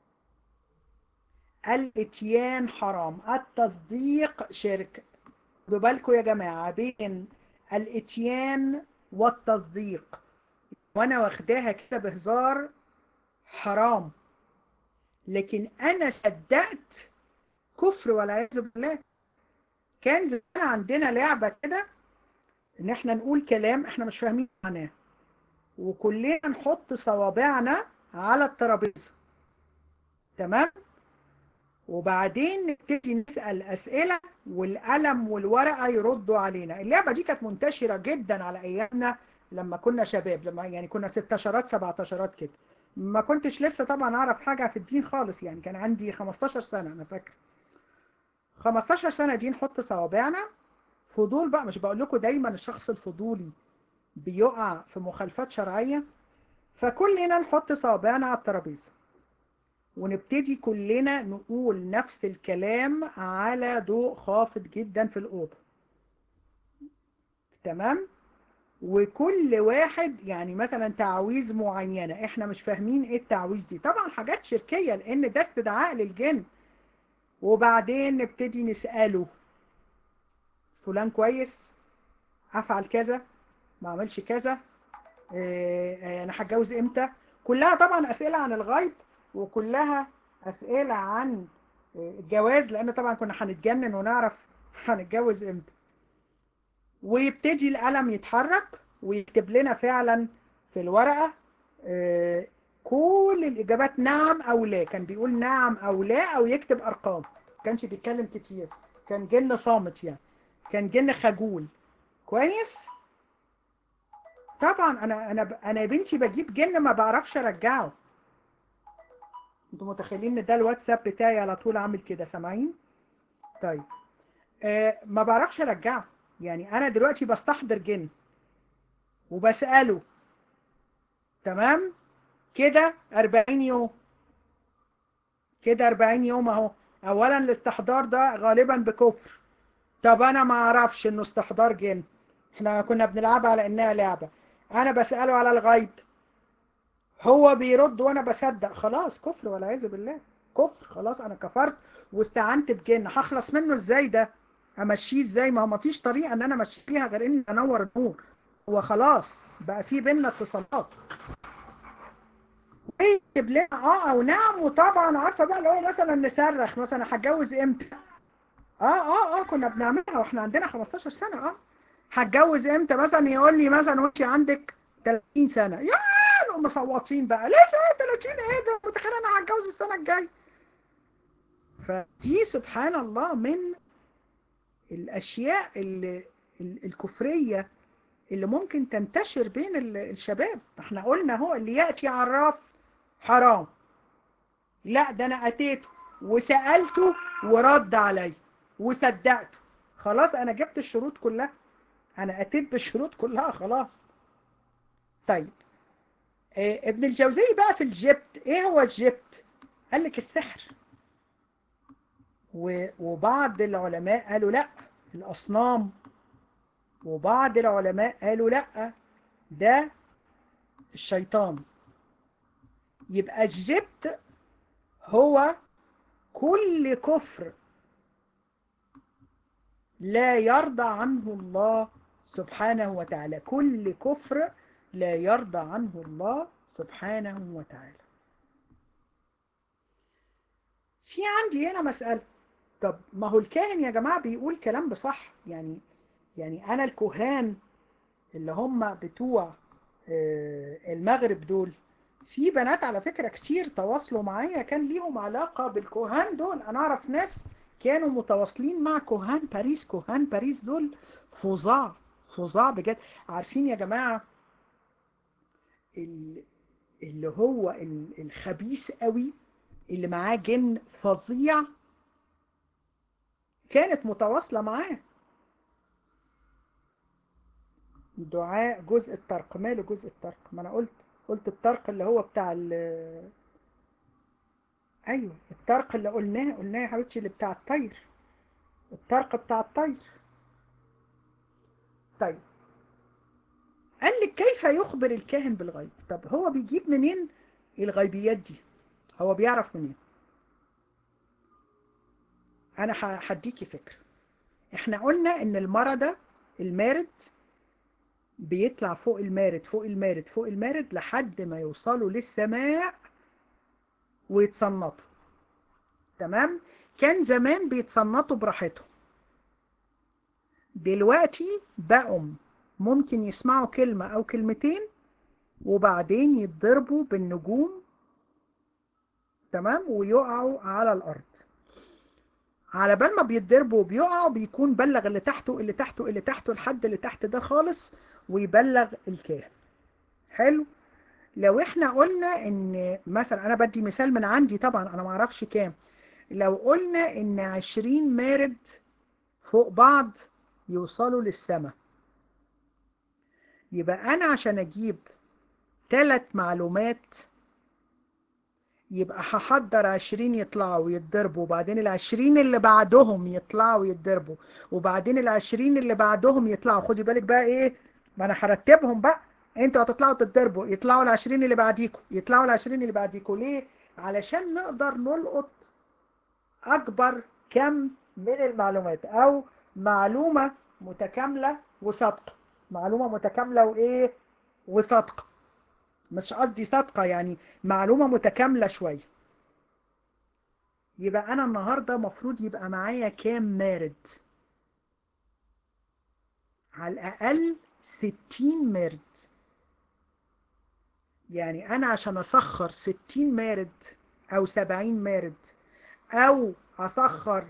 الاتيان حرام التصديق شرك خدوا بالكم يا جماعة بين الاتيان والتصديق وانا واخداها كده بهزار حرام لكن انا صدقت كفر والعياذ بالله كان زمان عندنا لعبة كده ان احنا نقول كلام احنا مش فاهمين معناه وكلنا نحط صوابعنا على الترابيزه تمام وبعدين نبتدي نسأل أسئلة والقلم والورقة يردوا علينا اللعبة دي كانت منتشرة جدا على أيامنا لما كنا شباب لما يعني كنا ستاشرات سبعتاشرات كده ما كنتش لسه طبعا أعرف حاجة في الدين خالص يعني كان عندي 15 سنة أنا فاكر 15 سنة دي نحط صوابعنا فضول بقى مش بقول لكم دايما الشخص الفضولي بيقع في مخالفات شرعية فكلنا نحط صوابعنا على الترابيزه ونبتدي كلنا نقول نفس الكلام على ضوء خافت جدا في الأوضة تمام وكل واحد يعني مثلا تعويذ معينة احنا مش فاهمين ايه التعويذ دي طبعا حاجات شركية لان ده استدعاء للجن وبعدين نبتدي نسأله فلان كويس افعل كذا ما عملش كذا اه انا هتجوز امتى كلها طبعا اسئلة عن الغيب وكلها أسئلة عن الجواز لأن طبعا كنا هنتجنن ونعرف هنتجوز امتى ويبتدي القلم يتحرك ويكتب لنا فعلا في الورقة كل الإجابات نعم أو لا كان بيقول نعم أو لا أو يكتب أرقام كانش بيتكلم كتير كان جن صامت يعني كان جن خجول كويس طبعا أنا أنا أنا يا بنتي بجيب جن ما بعرفش أرجعه انتوا متخيلين ان ده الواتساب بتاعي على طول عامل كده سامعين طيب آه ما بعرفش ارجعه يعني انا دلوقتي بستحضر جن وبسأله تمام كده 40 يوم كده 40 يوم اهو اولا الاستحضار ده غالبا بكفر طب انا ما اعرفش انه استحضار جن احنا كنا بنلعبها على انها لعبة انا بسأله على الغيب هو بيرد وانا بصدق خلاص كفر والعياذ بالله كفر خلاص انا كفرت واستعنت بجن هخلص منه ازاي ده امشيه ازاي ما هو ما فيش طريقه ان انا امشي فيها غير اني انور النور هو خلاص بقى في بينا اتصالات يجيب لنا اه او نعم وطبعا عارفه بقى اللي هو مثلا نصرخ مثلا هتجوز امتى اه اه اه كنا بنعملها واحنا عندنا 15 سنه اه هتجوز امتى مثلا يقول لي مثلا وانت عندك 30 سنه يا نقوم مصوتين بقى ليه 30 ايه ده متخيل انا هتجوز السنه الجايه فدي سبحان الله من الاشياء اللي الكفريه اللي ممكن تنتشر بين الشباب احنا قلنا هو اللي ياتي عراف حرام لا ده انا اتيته وسالته ورد علي وصدقته خلاص انا جبت الشروط كلها انا اتيت بالشروط كلها خلاص طيب اه ابن الجوزي بقى في الجبت ايه هو الجبت قال لك السحر وبعض العلماء قالوا لا الاصنام وبعض العلماء قالوا لا ده الشيطان يبقى الجبت هو كل كفر لا يرضى عنه الله سبحانه وتعالى كل كفر لا يرضى عنه الله سبحانه وتعالى في عندي هنا مسألة طب ما هو الكاهن يا جماعة بيقول كلام بصح يعني يعني أنا الكهان اللي هم بتوع المغرب دول في بنات على فكرة كتير تواصلوا معايا كان ليهم علاقة بالكهان دول أنا أعرف ناس كانوا متواصلين مع كهان باريس كهان باريس دول فظاع فظاع بجد عارفين يا جماعة اللي هو الخبيث قوي اللي معاه جن فظيع كانت متواصلة معاه دعاء جزء الطرق ماله جزء الطرق ما انا قلت قلت الطرق اللي هو بتاع ال ايوه الطرق اللي قلناه قلناه يا حبيبتي اللي بتاع الطير الطرق بتاع الطير طيب قال لك كيف يخبر الكاهن بالغيب طب هو بيجيب منين الغيبيات دي هو بيعرف منين انا هديكي فكرة احنا قلنا ان المرضى المارد بيطلع فوق المارد فوق المارد فوق المارد لحد ما يوصلوا للسماء ويتصنطوا تمام كان زمان بيتصنطوا براحتهم دلوقتي بقوا ممكن يسمعوا كلمة أو كلمتين وبعدين يتضربوا بالنجوم تمام ويقعوا على الأرض على بال ما بيتضربوا وبيقعوا بيكون بلغ اللي تحته اللي تحته اللي تحته لحد اللي تحت ده خالص ويبلغ الكاهن حلو لو احنا قلنا ان مثلا انا بدي مثال من عندي طبعا انا ما اعرفش كام لو قلنا ان عشرين مارد فوق بعض يوصلوا للسماء يبقى انا عشان اجيب ثلاث معلومات يبقى هحضر عشرين يطلعوا ويتضربوا وبعدين العشرين اللي بعدهم يطلعوا ويتضربوا وبعدين العشرين اللي بعدهم يطلعوا خدي بالك بقى ايه ما انا هرتبهم بقى انتوا هتطلعوا تتضربوا يطلعوا العشرين اللي بعديكوا يطلعوا العشرين اللي بعديكوا ليه علشان نقدر نلقط اكبر كم من المعلومات او معلومة متكاملة وصادقة معلومة متكاملة وايه وصادقة مش قصدي صادقة يعني معلومة متكاملة شوية يبقى انا النهاردة مفروض يبقى معايا كام مارد على الاقل ستين مارد يعني انا عشان اسخر ستين مارد او سبعين مارد او اسخر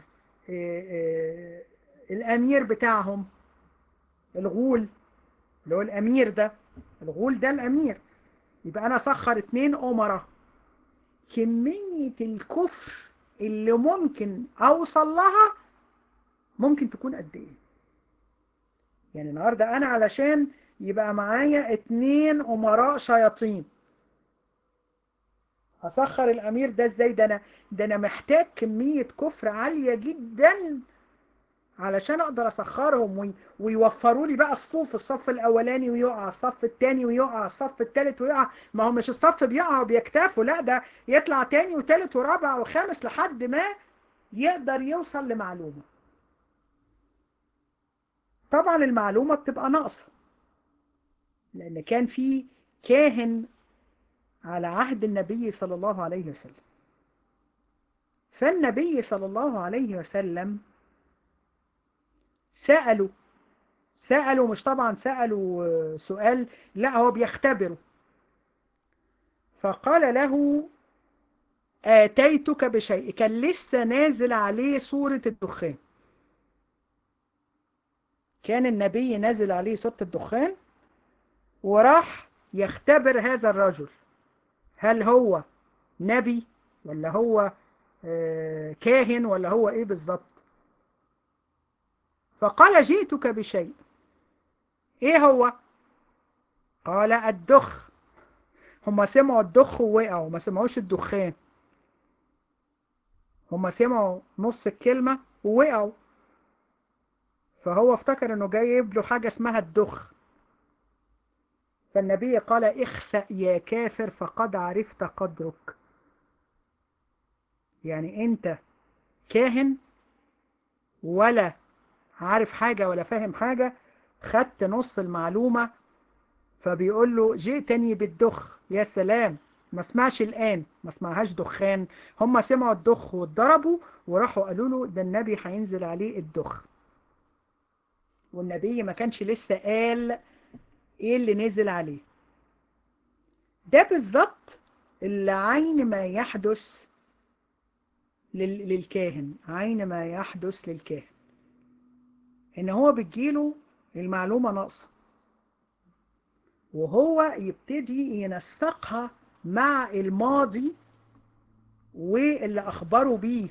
الامير بتاعهم الغول اللي هو الامير ده الغول ده الامير يبقى انا اسخر اتنين امراء كمية الكفر اللي ممكن اوصل لها ممكن تكون قد ايه يعني النهاردة انا علشان يبقى معايا اتنين امراء شياطين اسخر الامير ده ازاي ده انا ده انا محتاج كمية كفر عالية جدا علشان اقدر اسخرهم ويوفروا لي بقى صفوف الصف الاولاني ويقع الصف الثاني ويقع الصف الثالث ويقع ما هو مش الصف بيقع وبيكتفوا لا ده يطلع تاني وثالث ورابع وخامس لحد ما يقدر يوصل لمعلومة طبعا المعلومة بتبقى ناقصة لأن كان في كاهن على عهد النبي صلى الله عليه وسلم فالنبي صلى الله عليه وسلم سألوا سألوا مش طبعا سألوا سؤال لا هو بيختبروا فقال له آتيتك بشيء كان لسه نازل عليه سورة الدخان كان النبي نازل عليه سورة الدخان وراح يختبر هذا الرجل هل هو نبي ولا هو كاهن ولا هو ايه بالظبط فقال جئتك بشيء ايه هو قال الدخ هم سمعوا الدخ ووقعوا ما سمعوش الدخان هم سمعوا نص الكلمة ووقعوا فهو افتكر انه جايب له حاجة اسمها الدخ فالنبي قال اخسأ يا كافر فقد عرفت قدرك يعني انت كاهن ولا عارف حاجة ولا فاهم حاجة خدت نص المعلومة فبيقول له جئتني بالدخ يا سلام ما اسمعش الآن ما اسمعهاش دخان هم سمعوا الدخ واتضربوا وراحوا قالوا له ده النبي هينزل عليه الدخ والنبي ما كانش لسه قال ايه اللي نزل عليه ده بالظبط اللي عين ما يحدث للكاهن عين ما يحدث للكاهن ان هو بتجيله المعلومة ناقصة وهو يبتدي ينسقها مع الماضي واللي أخبره بيه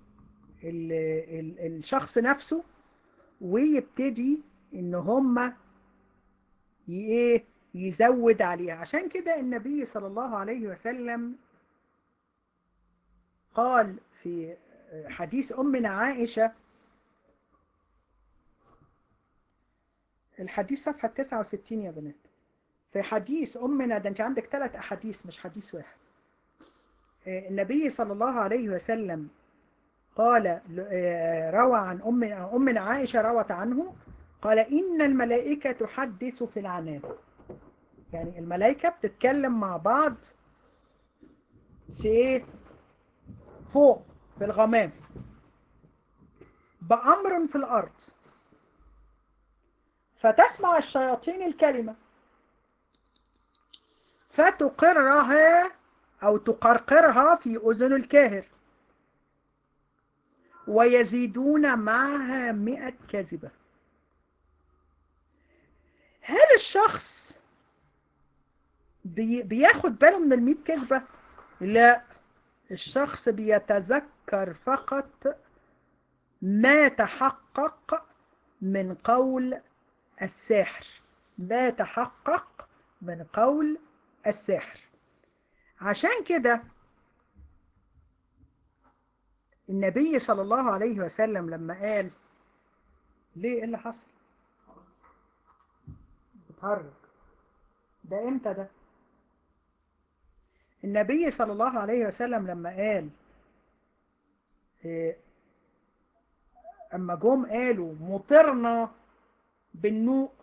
الشخص نفسه ويبتدي ان هم ايه يزود عليها عشان كده النبي صلى الله عليه وسلم قال في حديث أمنا عائشة الحديث صفحة 69 يا بنات في حديث أمنا ده أنت عندك ثلاث أحاديث مش حديث واحد النبي صلى الله عليه وسلم قال روى عن أمنا, أمنا عائشة روت عنه قال إن الملائكة تحدث في العنان يعني الملائكة بتتكلم مع بعض في ايه فوق في الغمام بأمر في الأرض فتسمع الشياطين الكلمة فتقرها أو تقرقرها في أذن الكاهر ويزيدون معها مئة كذبة هل الشخص بي بياخد باله من المئة كذبة؟ لا الشخص بيتذكر فقط ما تحقق من قول الساحر ما تحقق من قول الساحر عشان كده النبي صلى الله عليه وسلم لما قال ليه ايه اللي حصل بتهرج ده امتى ده النبي صلى الله عليه وسلم لما قال إيه اما جم قالوا مطرنا بالنوء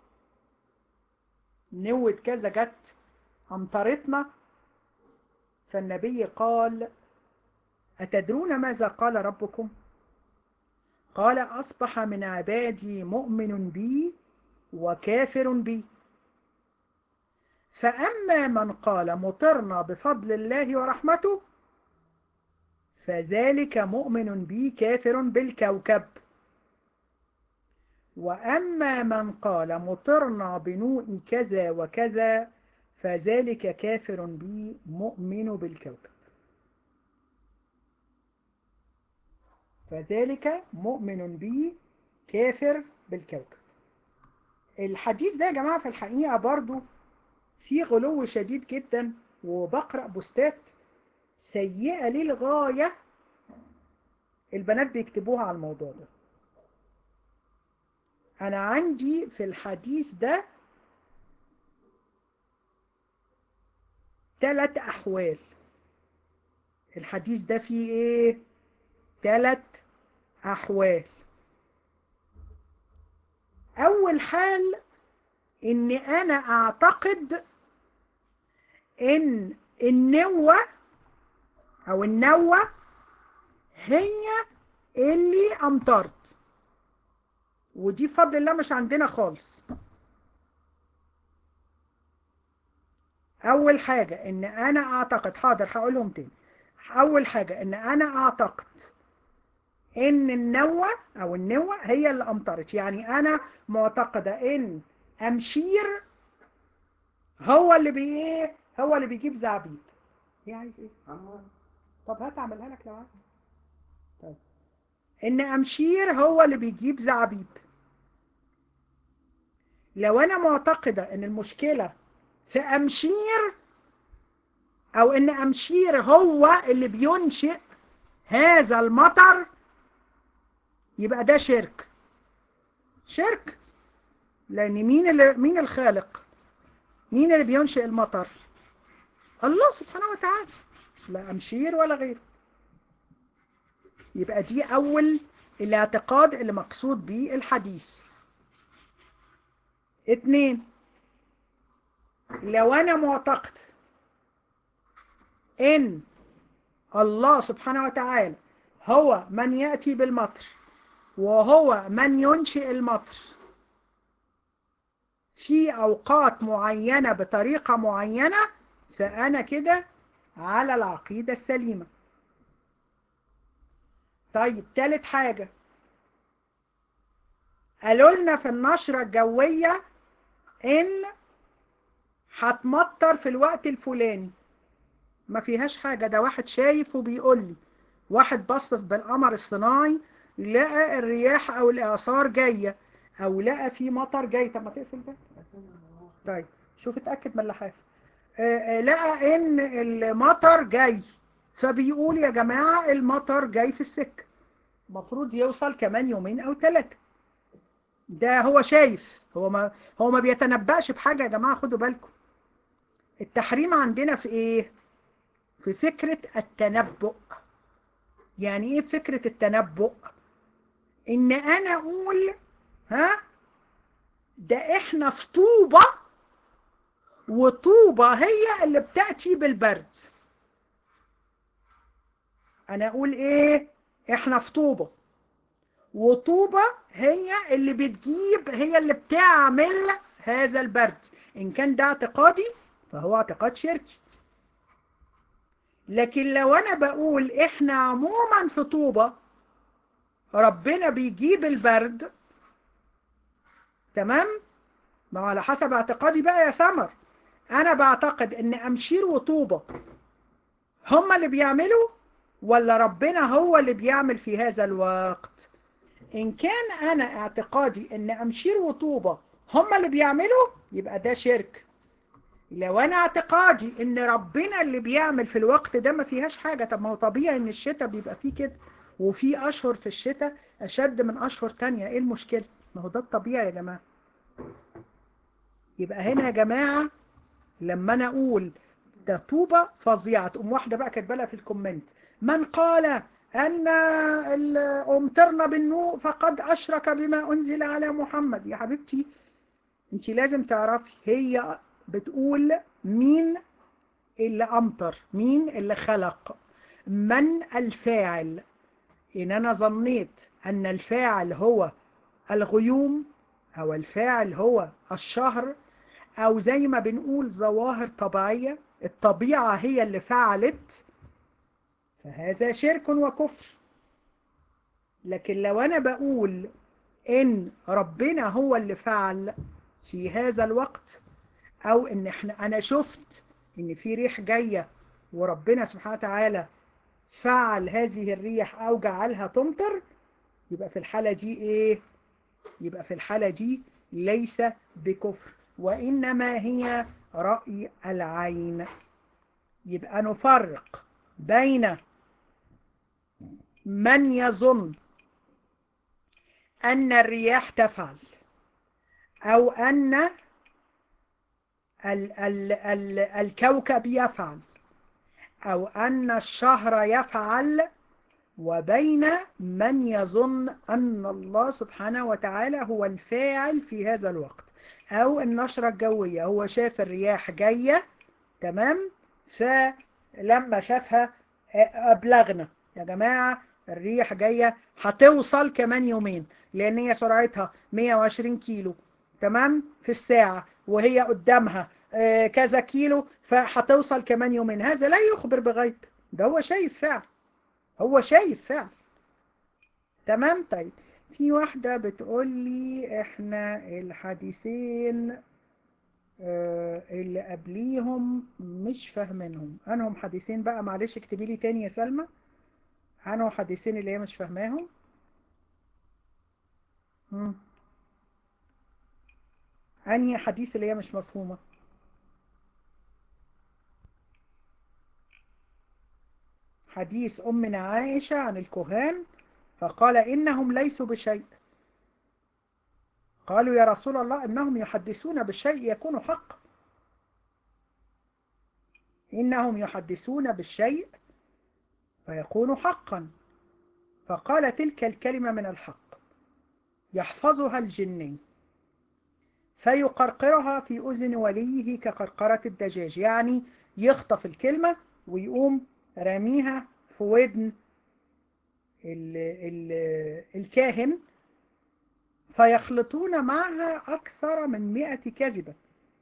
نوة كذا جت امطرتنا فالنبي قال أتدرون ماذا قال ربكم قال أصبح من عبادي مؤمن بي وكافر بي فأما من قال مطرنا بفضل الله ورحمته فذلك مؤمن بي كافر بالكوكب وأما من قال مطرنا بنوء كذا وكذا فذلك كافر بي مؤمن بالكوكب فذلك مؤمن بي كافر بالكوكب الحديث ده يا جماعة في الحقيقة برضو في غلو شديد جدا وبقرأ بوستات سيئة للغاية البنات بيكتبوها على الموضوع ده أنا عندي في الحديث ده ثلاث أحوال الحديث ده فيه إيه؟ ثلاث أحوال أول حال إن أنا أعتقد إن النوة أو النوة هي اللي أمطرت ودي بفضل الله مش عندنا خالص أول حاجة إن أنا أعتقد حاضر هقولهم تاني أول حاجة إن أنا أعتقد إن النوة أو النوة هي اللي أمطرت يعني أنا معتقدة إن أمشير هو اللي بي إيه هو اللي بيجيب زعبيب هي عايز إيه؟ طب هات أعملها لك لو عايز طيب إن أمشير هو اللي بيجيب زعبيب لو أنا معتقدة إن المشكلة في أمشير أو إن أمشير هو اللي بينشئ هذا المطر يبقى ده شرك شرك لأن مين اللي مين الخالق مين اللي بينشئ المطر الله سبحانه وتعالى لا أمشير ولا غيره يبقى دي أول الاعتقاد اللي مقصود به الحديث اتنين لو أنا معتقد إن الله سبحانه وتعالى هو من يأتي بالمطر وهو من ينشئ المطر في أوقات معينة بطريقة معينة فأنا كده على العقيدة السليمة طيب تالت حاجة قالوا لنا في النشرة الجوية إن هتمطر في الوقت الفلاني ما فيهاش حاجة ده واحد شايف وبيقول لي واحد بصف بالقمر الصناعي لقى الرياح او الاعصار جاية او لقى في مطر جاي طب ما تقفل ده طيب شوف اتأكد من اللحاف لقى ان المطر جاي فبيقول يا جماعة المطر جاي في السكة المفروض يوصل كمان يومين او ثلاثة ده هو شايف هو ما هو ما بيتنبأش بحاجة يا جماعة خدوا بالكم التحريم عندنا في ايه في فكرة التنبؤ يعني ايه فكرة التنبؤ ان انا اقول ها ده احنا في طوبة وطوبة هي اللي بتأتي بالبرد انا اقول ايه احنا في طوبة وطوبة هي اللي بتجيب هي اللي بتعمل هذا البرد ان كان ده اعتقادي فهو اعتقاد شركي لكن لو انا بقول احنا عموما في طوبة ربنا بيجيب البرد تمام ما على حسب اعتقادي بقى يا سمر انا بعتقد ان امشير وطوبة هما اللي بيعملوا ولا ربنا هو اللي بيعمل في هذا الوقت ان كان انا اعتقادي ان امشير وطوبة هما اللي بيعملوا يبقى ده شرك لو انا اعتقادي ان ربنا اللي بيعمل في الوقت ده ما فيهاش حاجة طب ما هو طبيعي ان الشتاء بيبقى فيه كده وفي اشهر في الشتاء اشد من اشهر تانية ايه المشكلة ما هو ده الطبيعي يا جماعة يبقى هنا يا جماعة لما انا اقول ده طوبة فظيعة تقوم واحدة بقى كاتبه في الكومنت من قال ان امطرنا بالنوء فقد اشرك بما انزل على محمد يا حبيبتي انت لازم تعرفي هي بتقول مين اللي أمطر مين اللي خلق من الفاعل إن أنا ظنيت أن الفاعل هو الغيوم أو الفاعل هو الشهر أو زي ما بنقول ظواهر طبيعية الطبيعة هي اللي فعلت فهذا شرك وكفر لكن لو أنا بقول إن ربنا هو اللي فعل في هذا الوقت او ان احنا انا شفت ان في ريح جاية وربنا سبحانه وتعالى فعل هذه الريح او جعلها تمطر يبقى في الحالة دي ايه يبقى في الحالة دي ليس بكفر وانما هي رأي العين يبقى نفرق بين من يظن ان الرياح تفعل او ان ال ال ال الكوكب يفعل أو أن الشهر يفعل وبين من يظن أن الله سبحانه وتعالى هو الفاعل في هذا الوقت أو النشرة الجوية هو شاف الرياح جاية تمام فلما شافها أبلغنا يا جماعة الريح جاية هتوصل كمان يومين لأن هي سرعتها 120 كيلو تمام في الساعة وهي قدامها كذا كيلو فهتوصل كمان يومين هذا لا يخبر بغيب ده هو شايف فعل هو شايف فعل تمام طيب في واحدة بتقول لي احنا الحديثين اللي قبليهم مش فاهمينهم انهم حديثين بقى معلش اكتبي لي تاني يا سلمى انهم حديثين اللي هي مش فاهماهم انهي حديث اللي هي مش مفهومه حديث أمنا عائشة عن الكهان فقال إنهم ليسوا بشيء قالوا يا رسول الله إنهم يحدثون بالشيء يكون حق إنهم يحدثون بالشيء فيكون حقا فقال تلك الكلمة من الحق يحفظها الجني فيقرقرها في أذن وليه كقرقرة الدجاج يعني يخطف الكلمة ويقوم راميها في ودن ال ال الكاهن فيخلطون معها أكثر من مئة كذبة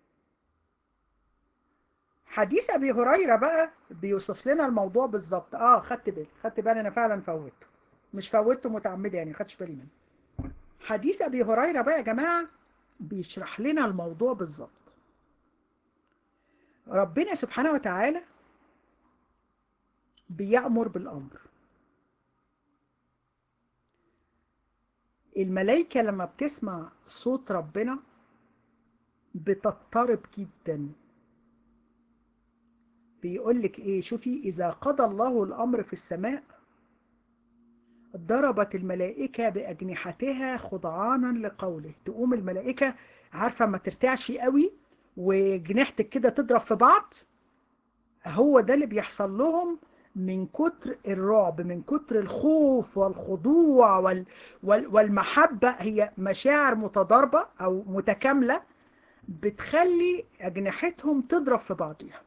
حديث أبي هريرة بقى بيوصف لنا الموضوع بالظبط آه خدت بالي خدت بالي أنا فعلا فوتته مش فوتته متعمدة يعني خدش بالي منه حديث أبي هريرة بقى يا جماعة بيشرح لنا الموضوع بالظبط ربنا سبحانه وتعالى بيأمر بالأمر الملائكة لما بتسمع صوت ربنا بتضطرب جدا بيقولك ايه شوفي إذا قضى الله الأمر في السماء ضربت الملائكة بأجنحتها خضعانا لقوله تقوم الملائكة عارفة ما ترتعش قوي وجنحتك كده تضرب في بعض هو ده اللي بيحصل لهم من كتر الرعب من كتر الخوف والخضوع وال وال والمحبة هي مشاعر متضاربة أو متكاملة بتخلي أجنحتهم تضرب في بعضها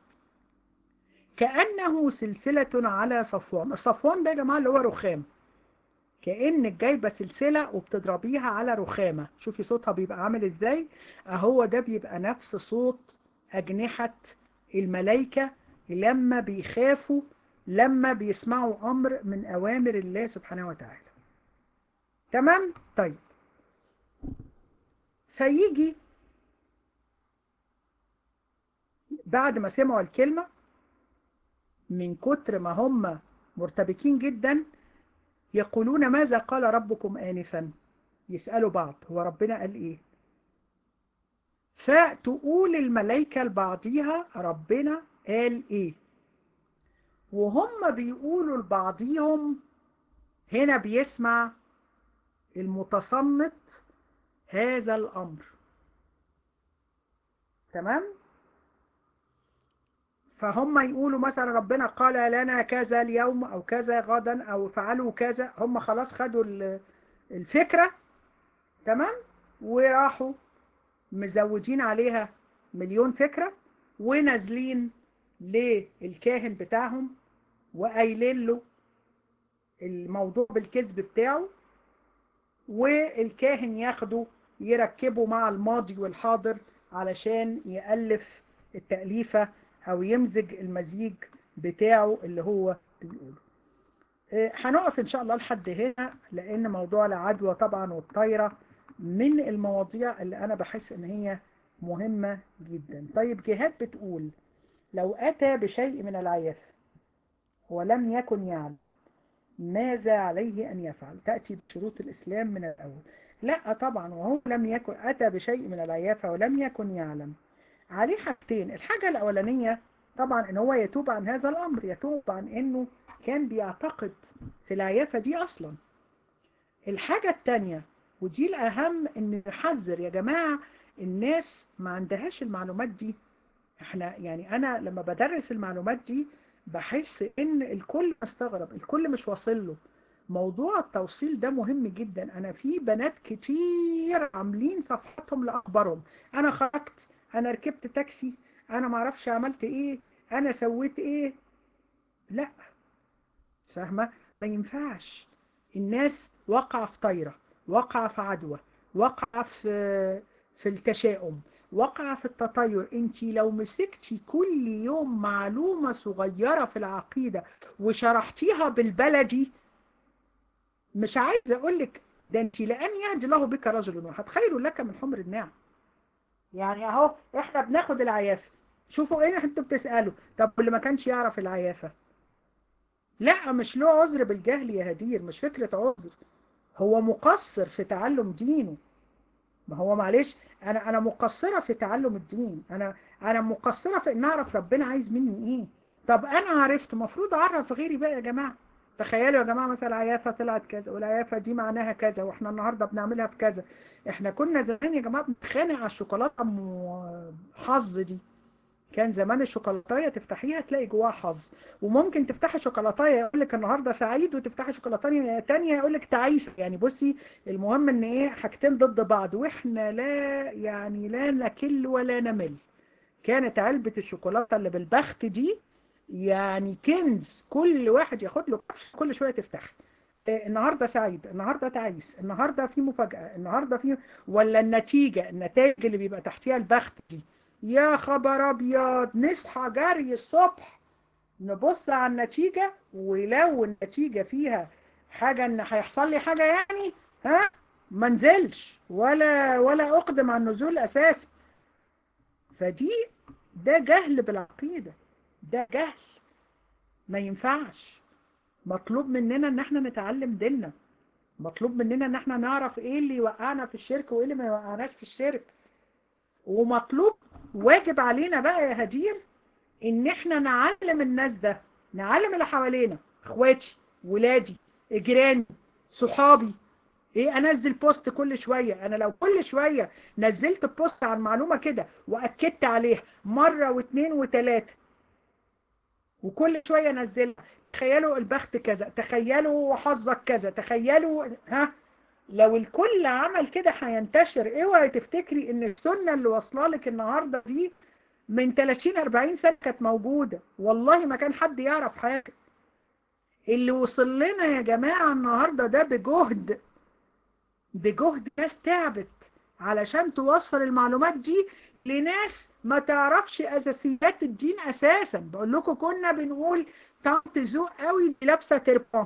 كأنه سلسلة على صفوان الصفوان ده يا جماعة اللي هو رخام كأنك جايبة سلسلة وبتضربيها على رخامة شوفي صوتها بيبقى عامل ازاي اهو ده بيبقى نفس صوت أجنحة الملائكة لما بيخافوا لما بيسمعوا أمر من أوامر الله سبحانه وتعالى تمام؟ طيب فيجي بعد ما سمعوا الكلمة من كتر ما هم مرتبكين جدا يقولون ماذا قال ربكم آنفا يسألوا بعض هو ربنا قال إيه فتقول الملائكة لبعضيها ربنا قال إيه وهم بيقولوا لبعضيهم هنا بيسمع المتصنت هذا الأمر تمام فهم يقولوا مثلا ربنا قال لنا كذا اليوم أو كذا غدا أو فعلوا كذا هم خلاص خدوا الفكرة تمام وراحوا مزوجين عليها مليون فكرة ونازلين للكاهن بتاعهم وقايلين له الموضوع بالكذب بتاعه والكاهن ياخده يركبه مع الماضي والحاضر علشان يألف التأليفة أو يمزج المزيج بتاعه اللي هو بيقوله هنقف إن شاء الله لحد هنا لأن موضوع العدوى طبعا والطايرة من المواضيع اللي أنا بحس إن هي مهمة جدا طيب جهاد بتقول لو أتى بشيء من العياف ولم يكن يعلم ماذا عليه أن يفعل تأتي بشروط الإسلام من الأول لا طبعا وهو لم يكن أتى بشيء من العيافة ولم يكن يعلم عليه حاجتين الحاجة الأولانية طبعا ان هو يتوب عن هذا الأمر يتوب عن انه كان بيعتقد في العيافة دي أصلا الحاجة التانية ودي الأهم ان يحذر يا جماعة الناس ما عندهاش المعلومات دي احنا يعني انا لما بدرس المعلومات دي بحس ان الكل مستغرب الكل مش واصل له موضوع التوصيل ده مهم جدا انا في بنات كتير عاملين صفحتهم لاخبارهم انا خرجت انا ركبت تاكسي انا معرفش عملت ايه انا سويت ايه لا فاهمه ما ينفعش الناس واقعه في طايره واقعه في عدوى واقعه في في التشاؤم واقعه في التطير انت لو مسكتي كل يوم معلومه صغيره في العقيده وشرحتيها بالبلدي مش عايز اقول لك ده انت لان يهدي الله بك رجل واحد خير لك من حمر النعم يعني اهو احنا بناخد العيافه شوفوا ايه انتوا بتسالوا طب اللي ما كانش يعرف العيافه لا مش له عذر بالجهل يا هدير مش فكره عذر هو مقصر في تعلم دينه ما هو معلش انا انا مقصره في تعلم الدين انا انا مقصره في ان اعرف ربنا عايز مني ايه طب انا عرفت المفروض اعرف غيري بقى يا جماعه تخيلوا يا جماعه مثلا العيافه طلعت كذا والعيافه دي معناها كذا واحنا النهارده بنعملها بكذا احنا كنا زمان يا جماعه بنتخانق على الشوكولاته ام حظ دي كان زمان الشوكولاتايه تفتحيها تلاقي جواها حظ وممكن تفتحي شوكولاتايه يقول لك النهارده سعيد وتفتحي شوكولاتايه ثانيه يقول لك تعيسه يعني بصي المهم ان ايه حاجتين ضد بعض واحنا لا يعني لا نكل ولا نمل كانت علبه الشوكولاته اللي بالبخت دي يعني كنز كل واحد ياخد له كل شويه تفتح النهارده سعيد النهارده تعيس النهارده في مفاجاه النهارده في ولا النتيجه النتائج اللي بيبقى تحتيها البخت دي يا خبر ابيض نصحى جري الصبح نبص على النتيجة ولو النتيجة فيها حاجة ان هيحصل لي حاجة يعني ها ما نزلش ولا ولا اقدم على النزول اساسا فدي ده جهل بالعقيدة ده جهل ما ينفعش مطلوب مننا ان احنا نتعلم ديننا مطلوب مننا ان احنا نعرف ايه اللي يوقعنا في الشرك وايه اللي ما يوقعناش في الشرك ومطلوب واجب علينا بقى يا هدير ان احنا نعلم الناس ده نعلم اللي حوالينا اخواتي ولادي جيراني صحابي ايه انزل بوست كل شوية انا لو كل شوية نزلت بوست عن معلومة كده واكدت عليها مرة واثنين وثلاثة وكل شوية نزلها تخيلوا البخت كذا تخيلوا حظك كذا تخيلوا ها لو الكل عمل كده هينتشر اوعي تفتكري ان السنة اللي واصله لك النهاردة دي من 30 40 سنة كانت موجودة والله ما كان حد يعرف حاجة اللي وصل لنا يا جماعة النهاردة ده بجهد بجهد ناس تعبت علشان توصل المعلومات دي لناس ما تعرفش اساسيات الدين اساسا بقول لكم كنا بنقول طنط ذوق قوي دي لابسه تربان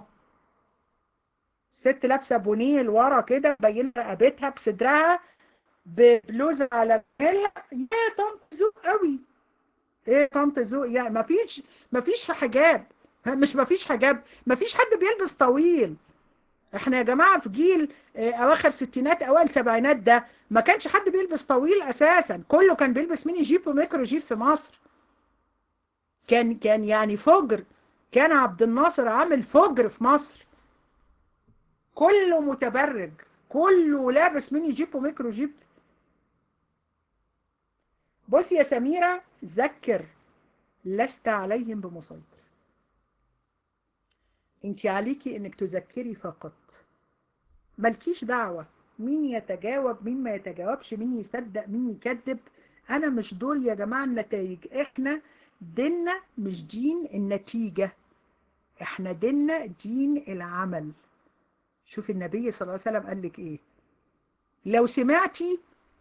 ست لابسه بونيه لورا كده مبينه رقبتها بصدرها ببلوزه على جمالها يا طنط ذوق قوي ايه طنط ذوق يعني مفيش مفيش حجاب مش مفيش حجاب مفيش حد بيلبس طويل احنا يا جماعة في جيل اواخر ستينات اوائل سبعينات ده ما كانش حد بيلبس طويل اساسا كله كان بيلبس ميني جيب وميكرو جيب في مصر كان كان يعني فجر كان عبد الناصر عامل فجر في مصر كله متبرج كله لابس ميني جيب وميكرو جيب بص يا سميرة ذكر لست عليهم بمسيطر انت عليكي انك تذكري فقط مالكيش دعوة مين يتجاوب مين ما يتجاوبش مين يصدق مين يكذب انا مش دور يا جماعة النتائج احنا ديننا مش دين النتيجة احنا ديننا دين العمل شوف النبي صلى الله عليه وسلم قال لك ايه لو سمعتي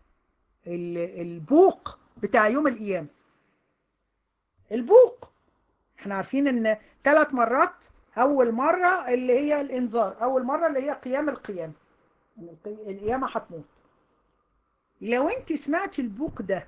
البوق بتاع يوم القيامة البوق احنا عارفين ان ثلاث مرات اول مرة اللي هي الانذار اول مرة اللي هي قيام القيامة القيامة هتموت لو انت سمعتي البوق ده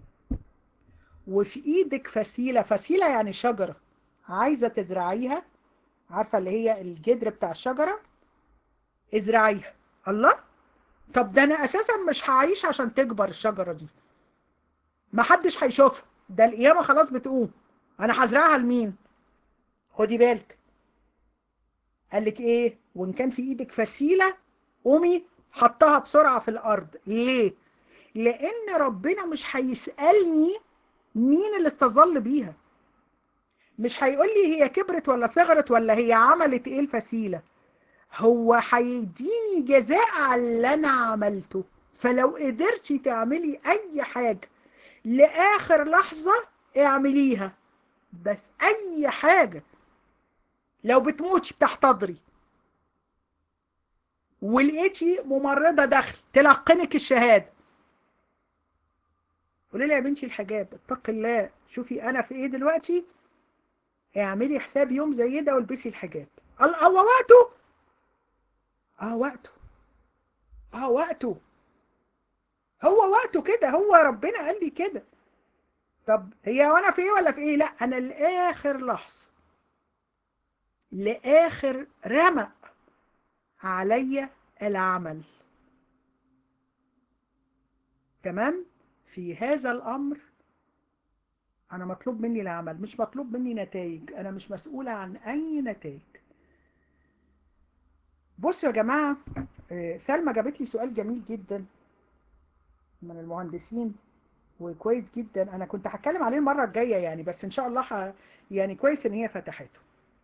وفي ايدك فسيلة فسيلة يعني شجرة عايزة تزرعيها عارفة اللي هي الجدر بتاع الشجرة ازرعيها الله طب ده انا اساسا مش هعيش عشان تكبر الشجرة دي ما حدش هيشوفها ده القيامة خلاص بتقوم انا هزرعها لمين خدي بالك قال لك ايه وان كان في ايدك فسيلة قومي حطها بسرعة في الارض ليه لان ربنا مش هيسألني مين اللي استظل بيها مش هيقول لي هي كبرت ولا صغرت ولا هي عملت ايه الفسيلة هو هيديني جزاء على اللي انا عملته فلو قدرتي تعملي اي حاجة لاخر لحظة اعمليها بس اي حاجة لو بتموتي بتحتضري ولقيتي ممرضة دخل تلقنك الشهادة قولي لي يا بنتي الحجاب اتق الله شوفي انا في ايه دلوقتي اعملي حساب يوم زي ده والبسي الحجاب هو وقته اه وقته اه وقته هو وقته كده هو ربنا قال لي كده طب هي وانا في ايه ولا في ايه لا انا لاخر لحظه لاخر رمق علي العمل تمام في هذا الامر انا مطلوب مني العمل مش مطلوب مني نتائج انا مش مسؤولة عن اي نتائج بصوا يا جماعة سلمى جابت لي سؤال جميل جدا من المهندسين وكويس جدا انا كنت هتكلم عليه المرة الجاية يعني بس ان شاء الله ح... يعني كويس ان هي فتحته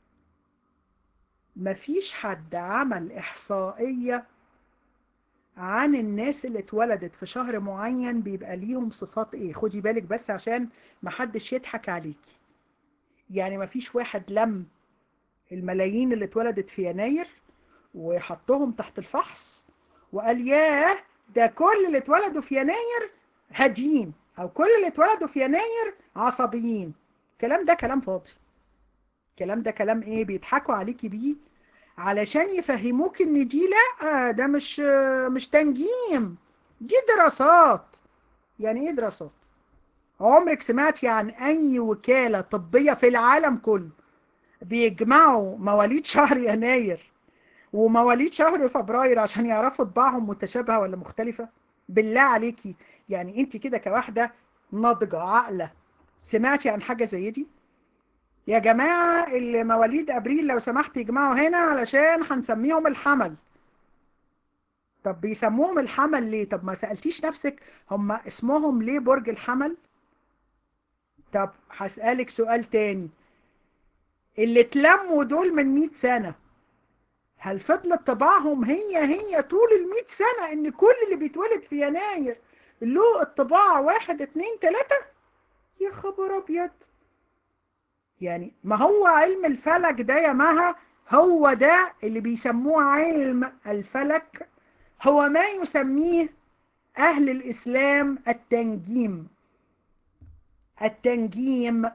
مفيش حد عمل احصائية عن الناس اللي اتولدت في شهر معين بيبقى ليهم صفات ايه خدي بالك بس عشان محدش يضحك عليكي يعني مفيش واحد لم الملايين اللي اتولدت في يناير وحطهم تحت الفحص وقال ياه ده كل اللي اتولدوا في يناير هاديين او كل اللي اتولدوا في يناير عصبيين الكلام ده كلام فاضي الكلام ده كلام ايه بيضحكوا عليكي بيه علشان يفهموك ان دي لا ده مش مش تنجيم دي دراسات يعني ايه دراسات عمرك سمعتي عن اي وكالة طبية في العالم كله بيجمعوا مواليد شهر يناير ومواليد شهر فبراير عشان يعرفوا طباعهم متشابهة ولا مختلفة بالله عليكي يعني انت كده كواحدة ناضجة عاقلة سمعتي عن حاجة زي دي يا جماعة اللي مواليد ابريل لو سمحت يجمعوا هنا علشان هنسميهم الحمل طب بيسموهم الحمل ليه طب ما سألتيش نفسك هم اسمهم ليه برج الحمل طب هسألك سؤال تاني اللي اتلموا دول من 100 سنة هل فضلت طباعهم هي هي طول ال 100 سنة ان كل اللي بيتولد في يناير له الطباع واحد اتنين تلاتة يا خبر ابيض يعني ما هو علم الفلك ده يا مها هو ده اللي بيسموه علم الفلك هو ما يسميه أهل الإسلام التنجيم التنجيم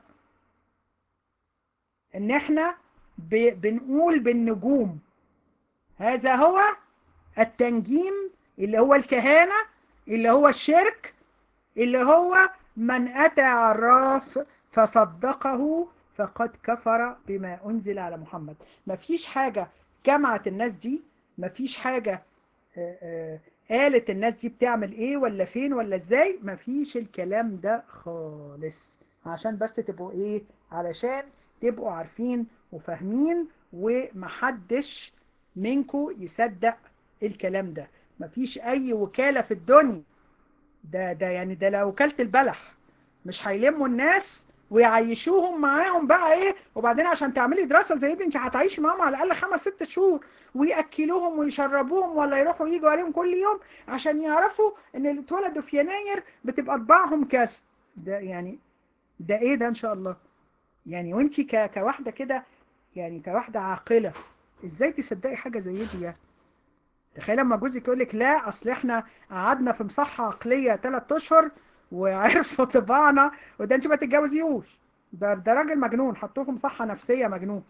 ان احنا بنقول بالنجوم هذا هو التنجيم اللي هو الكهانة اللي هو الشرك اللي هو من أتى عراف فصدقه فقد كفر بما أنزل على محمد مفيش حاجة جمعت الناس دي مفيش حاجة آآ آآ قالت الناس دي بتعمل ايه ولا فين ولا ازاي مفيش الكلام ده خالص عشان بس تبقوا ايه علشان تبقوا عارفين وفاهمين ومحدش منكم يصدق الكلام ده مفيش اي وكالة في الدنيا ده ده يعني ده لو وكالة البلح مش هيلموا الناس ويعيشوهم معاهم بقى ايه وبعدين عشان تعملي دراسة زي دي انت هتعيشي معاهم على الاقل خمس ست شهور ويأكلوهم ويشربوهم ولا يروحوا يجوا عليهم كل يوم عشان يعرفوا ان اللي اتولدوا في يناير بتبقى طباعهم كذا ده يعني ده ايه ده ان شاء الله يعني وانت كواحدة كده يعني كواحدة عاقلة ازاي تصدقي حاجة زي دي يعني تخيل لما جوزك يقول لك لا اصل احنا قعدنا في مصحة عقلية 3 اشهر وعرفوا طباعنا وده انت ما تتجوزيهوش ده ده راجل مجنون حطوه في مصحة نفسية مجنون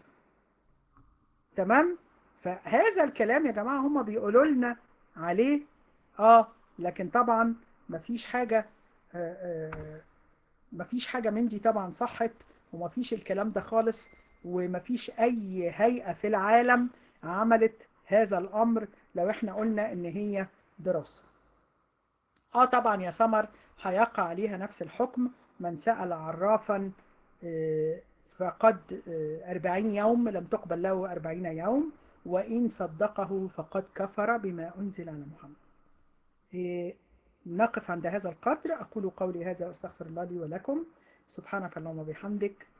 تمام فهذا الكلام يا جماعة هم بيقولوا لنا عليه اه لكن طبعا مفيش حاجة آه آه مفيش حاجة من دي طبعا صحت ومفيش الكلام ده خالص ومفيش اي هيئة في العالم عملت هذا الامر لو احنا قلنا ان هي دراسة اه طبعا يا سمر هيقع عليها نفس الحكم من سأل عرافا فقد أربعين يوم لم تقبل له أربعين يوم وإن صدقه فقد كفر بما أنزل على محمد نقف عند هذا القدر أقول قولي هذا وأستغفر الله لي ولكم سبحانك اللهم وبحمدك